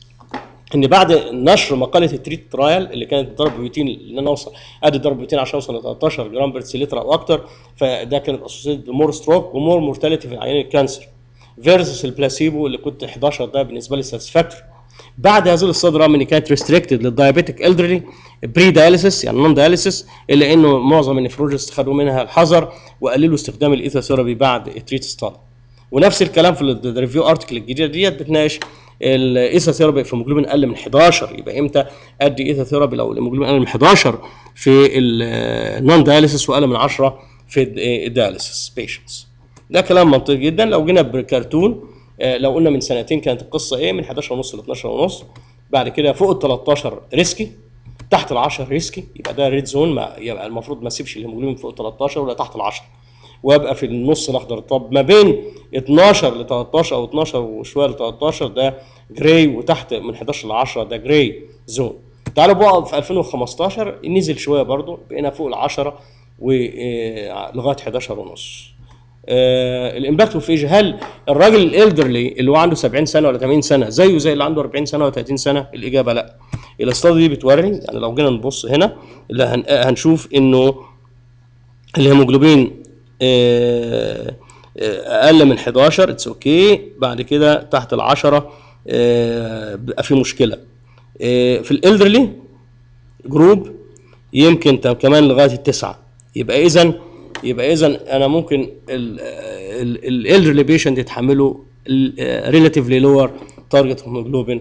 A: ان بعد نشر مقاله التريت ترايل اللي كانت ضرب بيوتين ان انا اوصل ادي ضرب بيوتين عشان اوصل ل 13 جرام بير لتر او اكتر فده كانت اسوسيتد بمور ستروك ومور مورتاليتي في عيان الكانسر فيرسس البلاسيبو اللي كنت 11 ده بالنسبه لي ساتسفاكتوري بعد هذه الصدره رغم ان كانت ريستريكتد للدايابيتك الدرلي بري داياليسيس يعني نون داياليسيس الا انه معظم النفرولوجيست خدوا منها الحذر وقللوا استخدام الايثوثيرابي بعد التريت ستادي ونفس الكلام في الريفيو ارتكل الجديده ديت بتناقش الايثا ثيرابي في هيموجلوبين اقل من 11 يبقى امتى ادي ايثا ثيرابي لو الهيموجلوبين اقل من 11 في النون داياليسيس واقل من 10 في الداياليسيس بيشنتس ده كلام منطقي جدا لو جينا بكرتون آه، لو قلنا من سنتين كانت القصه ايه من 11 ونص ل 12 ونص بعد كده فوق ال 13 ريسكي تحت ال 10 ريسكي يبقى ده ريد زون ما يبقى المفروض ما اسيبش الهيموجلوبين فوق ال 13 ولا تحت ال 10 وابقى في النص الاخضر طب ما بين 12 ل 13 او 12 وشويه ل 13 ده جراي وتحت من 11 ل 10 ده جراي زون تعالوا بقى في 2015 نزل شويه برضو بقينا فوق ال 10 ولغايه 11 ونص آه الامباكت اوف ايج هل الراجل الالدرلي اللي هو عنده 70 سنه ولا 80 سنه زيه زي اللي عنده 40 سنه ولا 30 سنه الاجابه لا الاستادي دي بتوري يعني لو جينا نبص هنا اللي هن- هنشوف انه الهيموجلوبين آه، آه، اقل من 11 اتس اوكي بعد كده تحت ال 10 آه، بيبقى في مشكله آه، في الالدرلي جروب يمكن ت- كمان لغايه التسعه يبقى اذا يبقى اذا انا ممكن الالدرلي بيشنت يتحملوا ريلاتيفلي لور تارجت هيموجلوبين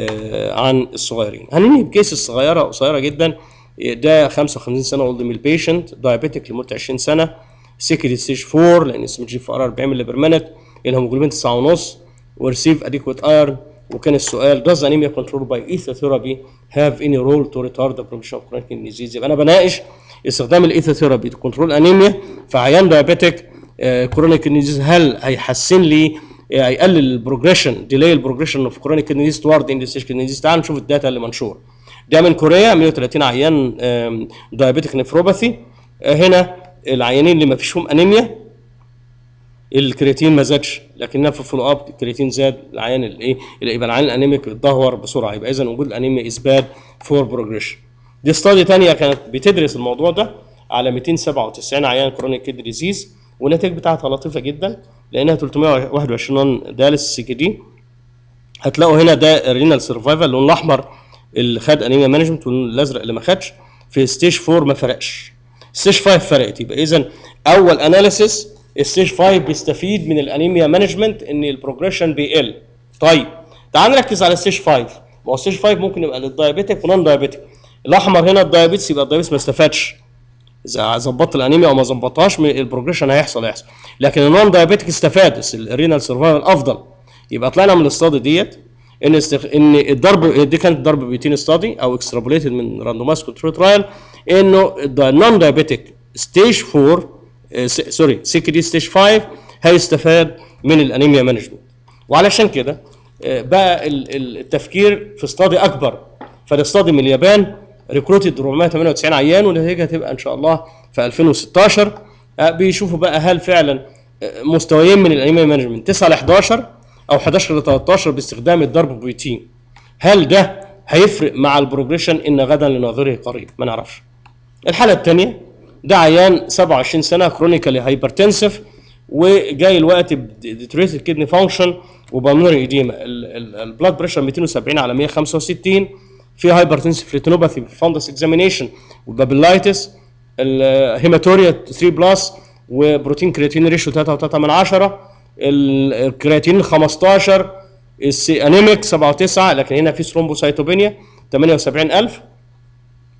A: عن الصغيرين هننهي بكيس الصغيره قصيره جدا ده 55 سنه اولد ميل بيشنت دايابيتك لمده 20 سنه سكري ستيج 4 لان اسمه جي في ار 40 ملي بير مينت الهيموجلوبين 9 ونص وريسيف اديكويت ايرن وكان السؤال does anemia control by ether have any role to retard the progression of chronic kidney disease يبقى انا بناقش استخدام الايثوثيرابي كنترول انيميا في عيان دايابيتك كرونيك كدني ديزيز هل هيحسن لي آه، هيقلل البروجريشن ديلي البروجريشن اوف كرونيك كدني ديزيز توارد اندستيج كدني ديزيز تعال نشوف الداتا اللي منشور ده من كوريا 130 عيان دايابيتك نفروباثي هنا العيانين اللي ما فيش فيهم انيميا الكرياتين ما زادش لكنها في الفولو اب الكرياتين زاد العيان الايه يبقى العيان الانيميك بيتدهور بسرعه يبقى اذا وجود الانيميا از باد فور بروجريشن دي ستادي ثانيه كانت بتدرس الموضوع ده على 297 عيان كرونيك كيد ديزيز والنتائج بتاعتها لطيفه جدا لانها 321 دالس سي كي دي هتلاقوا هنا ده الرينال سرفايفل اللون الاحمر اللي خد انيميا مانجمنت واللون الازرق اللي ما خدش في ستيج 4 ما فرقش ستيج 5 فرقت يبقى اذا اول اناليسيس ستيج 5 بيستفيد من الانيميا مانجمنت ان البروجريشن بيقل طيب تعال نركز على ستيج 5 ما هو ستيج 5 ممكن يبقى للدايابيتك ونون دايابيتك الاحمر هنا الدايابيتس يبقى الدايابيتس ما استفادش اذا ظبطت الانيميا او ما ظبطهاش البروجريشن هيحصل هيحصل لكن النون دايابيتك استفاد الرينال سرفايفل افضل يبقى طلعنا من الاستادي ديت ان استخ... ان الضرب دي كانت ضرب بيوتين ستادي او اكسترابوليتد من راندومايز كنترول ترايل انه النون دايابيتك ستيج 4 آه، س- سوري سي دي ستيج 5 هيستفاد من الانيميا مانجمنت وعلشان كده آه، بقى ال- ال- التفكير في استادي اكبر فالاستادي من اليابان ريكروتد 498 عيان والنتيجه هتبقى ان شاء الله في 2016 آه، بيشوفوا بقى هل فعلا آه، مستويين من الانيميا مانجمنت 9 ل 11 او 11 ل 13 باستخدام الضرب بروتين هل ده هيفرق مع البروجريشن ان غدا لناظره قريب ما نعرفش الحاله الثانيه ده عيان 27 سنه كرونيكالي هايبرتنسف وجاي الوقت بديتريتد كدني فانكشن وبالمونري ايديما البلاد بريشر 270 على 165 في هايبرتنسف ريتينوباثي فاندس اكزامينيشن وبابيلايتس الهيماتوريا 3 بلس وبروتين كرياتين ريشيو 3.3 من 10 الكرياتين 15 السي انيميك 7 و9 لكن هنا في ثرومبوسايتوبينيا 78000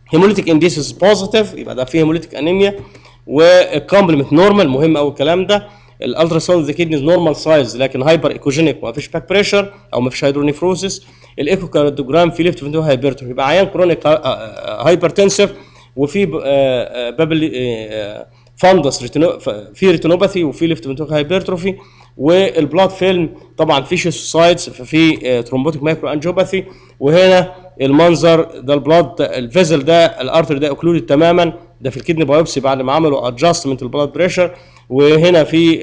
A: هيموليتيك انديسيس بوزيتيف يبقى ده فيه هيموليتيك انيميا والكومبلمنت نورمال مهم قوي الكلام ده الالترا ساوند ذا كيدنيز نورمال سايز لكن هايبر ايكوجينيك ما فيش باك بريشر او ما فيش هيدرونيفروسيس الايكو كارديوجرام في ليفت فينتو هايبرتروفي يبقى عيان كرونيك هايبرتنسيف وفي بابل فاندس في ريتينوباثي وفي ليفت فينتو هايبرتروفي والبلاد فيلم طبعا في سايتس ففي ترومبوتيك مايكرو انجيوباثي وهنا المنظر ده البلاد الفيزل ده الارتر ده اوكلودد تماما ده في الكدني بايوبسي بعد ما عملوا ادجستمنت البلاد بريشر وهنا في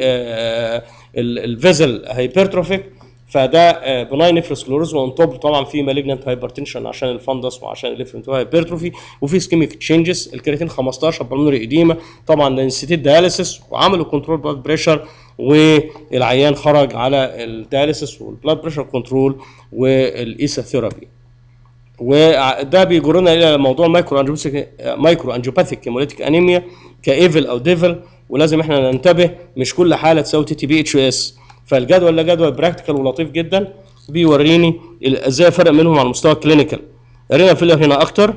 A: الفيزل هايبرتروفيك فده بناين نفروسكلوروز وان توب طبعا في مالجنت هايبرتنشن عشان الفندس وعشان الليفرنت هايبرتروفي وفي سكيميك تشينجز الكرياتين 15 بالمونري ايديما طبعا نسيتيت دياليسيس وعملوا كنترول بلاد بريشر والعيان خرج على الدياليسيس والبلاد بريشر كنترول والايسا ثيرابي وده بيجرنا الى موضوع مايكرو مايكرو انجيوباثيك هيموليتيك انيميا كايفل او ديفل ولازم احنا ننتبه مش كل حاله تساوي تي تي بي اتش اس فالجدول ده جدول براكتيكال ولطيف جدا بيوريني ازاي فرق منهم على المستوى الكلينيكال رينا فيلر هنا اكتر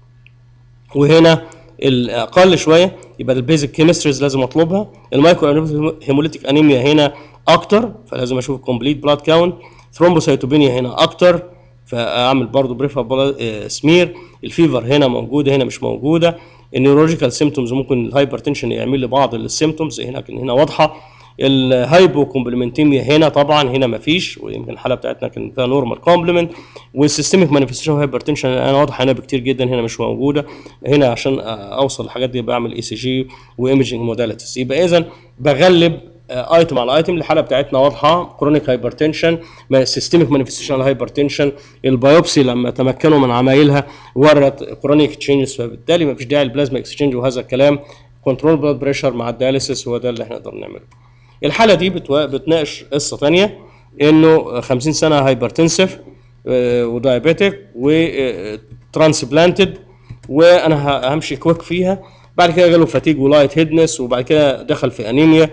A: وهنا الاقل شويه يبقى البيزك كيمستريز لازم اطلبها المايكرو هيموليتيك انيميا هنا اكتر فلازم اشوف كومبليت بلاد كاونت ثرومبوسايتوبينيا هنا اكتر فاعمل برضو بريفا سمير الفيفر هنا موجوده هنا مش موجوده النيورولوجيكال سيمتومز ممكن الهايبرتنشن يعمل لي بعض السيمتومز هنا لكن هنا واضحه الهايبو كومبلمنتيميا هنا طبعا هنا ما فيش ويمكن الحاله بتاعتنا كان فيها نورمال كومبلمنت والسيستميك مانيفستيشن هايبرتنشن انا واضحه هنا بكتير جدا هنا مش موجوده هنا عشان اوصل الحاجات دي بعمل اي سي جي وايمجنج موداليتيز يبقى اذا بغلب ايتم على ايتم الحاله بتاعتنا واضحه كرونيك هايبرتنشن سيستميك مانيفستيشن هايبرتنشن البيوبسي لما تمكنوا من عمايلها ورت كرونيك تشينجز فبالتالي ما فيش داعي البلازما اكسشينج وهذا الكلام كنترول بلاد بريشر مع الدياليسيس هو ده اللي احنا نقدر نعمله الحاله دي بتوا... بتناقش قصه ثانيه انه 50 سنه هايبرتنسف ودايابيتك وترانسبلانتد وانا همشي كويك فيها بعد كده جاله فاتيج ولايت هيدنس وبعد كده دخل في انيميا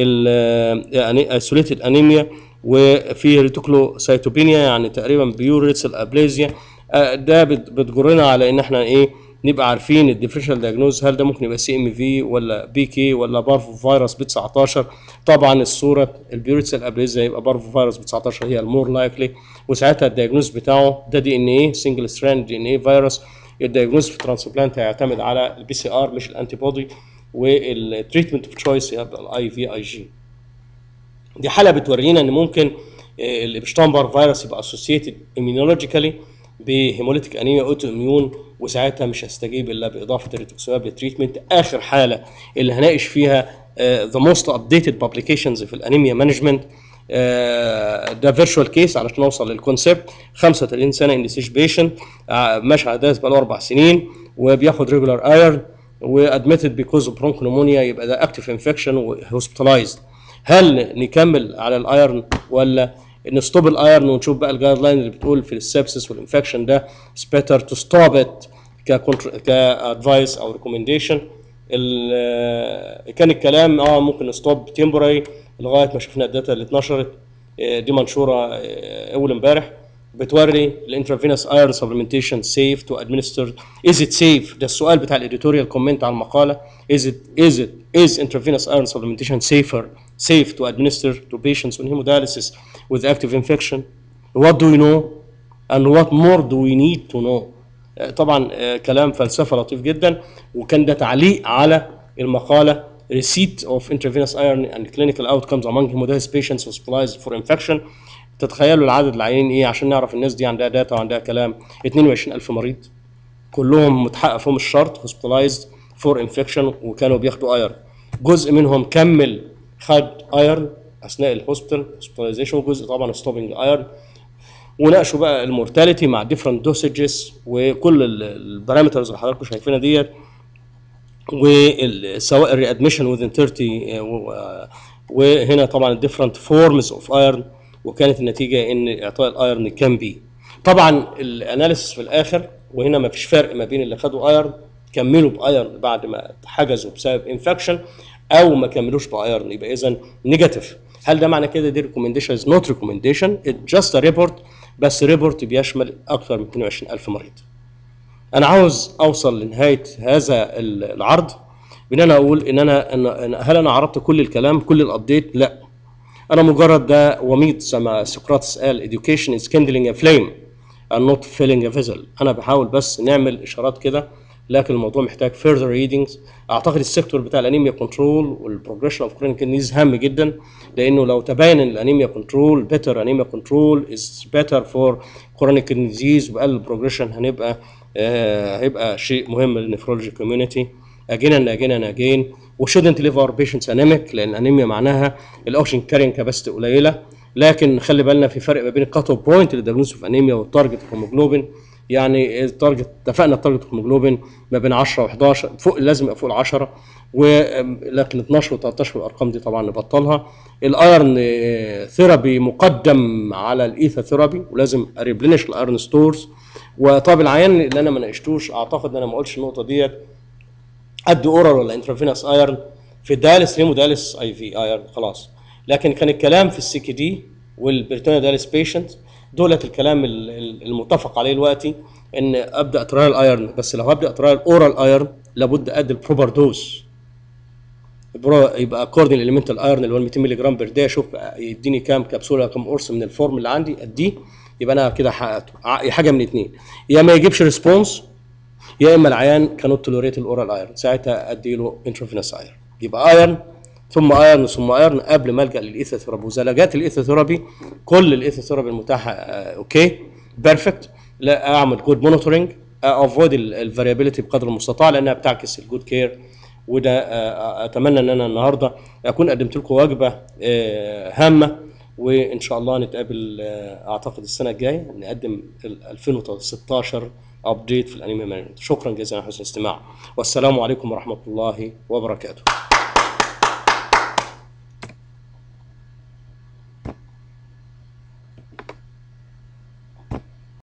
A: ايسوليتد انيميا وفي ريتوكلوسايتوبينيا يعني تقريبا بيوريتس الابليزيا ده بتجرنا على ان احنا ايه نبقى عارفين الديفرنشال دياجنوز هل ده ممكن يبقى سي ام في ولا بي كي ولا بارفو فيروس ب 19 طبعا الصوره البيوريتس الابليزيا يبقى بارفو فيروس ب 19 هي المور لايكلي وساعتها الدياجنوز بتاعه ده دي ان ايه سنجل ستراند دي ان ايه فيروس الدياجنوز في ترانسبلانت هيعتمد على البي سي ار مش الانتي بودي والتريتمنت اوف تشويس يبقى الاي في اي جي دي حاله بتورينا ان ممكن الابشتامبر فيروس يبقى اسوسييتد immunologically بهيموليتيك انيميا اوتو اميون وساعتها مش هستجيب الا باضافه الريتوكسواب للتريتمنت اخر حاله اللي هناقش فيها ذا موست ابديتد بابليكيشنز في الانيميا مانجمنت ده فيرتشوال كيس علشان اوصل للكونسبت 35 سنه ان سيج بيشنت ماشي على دايس بقاله اربع سنين وبياخد ريجولار ايرن وادميتد بيكوز اوف برونكونومونيا يبقى ده اكتف انفكشن وهوسبيتالايزد هل نكمل على الايرن ولا نستوب الايرن ونشوف بقى الجايد لاين اللي بتقول في السبسس والانفكشن ده اتس بيتر تو ستوب ات كادفايس او ريكومنديشن كان الكلام اه ممكن نستوب تمبوري لغايه ما شفنا الداتا اللي اتنشرت دي منشوره اول امبارح بتوري الانترافينوس ايرون سبلمنتيشن سيف تو ادمنستر از ات سيف ده السؤال بتاع الاديتوريال كومنت على المقاله از ات از ات از intravenous iron supplementation safer safe to administer to patients on hemodialysis with active infection what do we know and what more do we need to know طبعا كلام فلسفه لطيف جدا وكان ده تعليق على المقاله receipt of intravenous iron and clinical outcomes among hemodialysis patients hospitalized for infection تتخيلوا العدد العيانين ايه عشان نعرف الناس دي عندها داتا وعندها كلام 22000 مريض كلهم متحقق فيهم الشرط hospitalized فور انفكشن وكانوا بياخدوا ايرن جزء منهم كمل خد ايرن اثناء الهوسبيتال هوسبيتاليزيشن وجزء طبعا ستوبنج ايرن وناقشوا بقى المورتاليتي مع ديفرنت دوسجز وكل البارامترز اللي حضراتكم شايفينها ديت وسواء الريادميشن within 30 وهنا طبعا الديفرنت فورمز اوف ايرن وكانت النتيجه ان اعطاء الايرن كان بي طبعا الاناليسيس في الاخر وهنا ما فيش فرق ما بين اللي خدوا ايرن كملوا بايرن بعد ما حجزوا بسبب انفكشن او ما كملوش بايرن يبقى اذا نيجاتيف هل ده معنى كده دي ريكومنديشن از نوت ريكومنديشن جاست ا ريبورت بس ريبورت بيشمل اكثر من 22000 مريض انا عاوز اوصل لنهايه هذا ال- العرض بان انا اقول ان انا إن- إن- هل انا عرضت كل الكلام كل الابديت لا انا مجرد ده وميض زي ما سقراطس قال education is kindling a flame and not filling a vessel انا بحاول بس نعمل اشارات كده لكن الموضوع محتاج further readings اعتقد السيكتور بتاع الانيميا كنترول والبروجريشن اوف كرونيك كيدنيز هام جدا لانه لو تبين ان الانيميا كنترول بيتر انيميا كنترول از بيتر فور كرونيك كيدني ديزيز وقلل البروجريشن هنبقى آه هيبقى شيء مهم للنفرولوجي كوميونتي اجين اند اجين اند اجين وشودنت ليف اور بيشنتس انيميك لان الانيميا معناها الاوكسجين كارين كاباسيتي قليله لكن خلي بالنا في فرق ما بين الكات اوف بوينت للدياجنوز اوف انيميا والتارجت هيموجلوبين يعني التارجت اتفقنا التارجت هيموجلوبين ما بين 10 و11 فوق لازم يبقى فوق ال 10 ولكن 12 و13 والارقام دي طبعا نبطلها الايرن ثيرابي مقدم على الايثا ثيرابي ولازم اريبلينش الايرن ستورز وطب العيان اللي انا ما ناقشتوش اعتقد ان انا ما قلتش النقطه ديت قد اورال ولا انترافينوس ايرن في الدالس ريمو دالس اي في ايرن خلاص لكن كان الكلام في السي كي دي والبريتونيا دالس بيشنت دولت الكلام ال- ال- المتفق عليه دلوقتي ان ابدا ترايل ايرن بس لو هبدا ترايل اورال ايرن لابد ادي البروبر دوز برو- يبقى اكوردنج الاليمنتال ايرن اللي هو 200 مللي جرام بير داي اشوف يديني كام كبسوله كام قرص من الفورم اللي عندي اديه يبقى انا كده حققته ع- حاجه من اتنين يا ما يجيبش ريسبونس يا اما العيان كانوت تولوريت الاورال ايرن ساعتها ادي له انترفينوس ايرن يبقى ايرن ثم ايرن ثم ايرن قبل ما الجا للايثوثيرابي واذا لجأت للايثوثيرابي كل الايثوثيرابي المتاحه آه، اوكي بيرفكت لا اعمل جود مونيتورنج افويد الفاريابيلتي بقدر المستطاع لانها بتعكس الجود كير وده آه، اتمنى ان انا النهارده اكون قدمت لكم وجبه آه، هامه وان شاء الله نتقابل آه، اعتقد السنه الجايه نقدم ال 2016 ابديت في الانيميا مانجمنت شكرا جزيلا على حسن الاستماع والسلام عليكم ورحمه الله وبركاته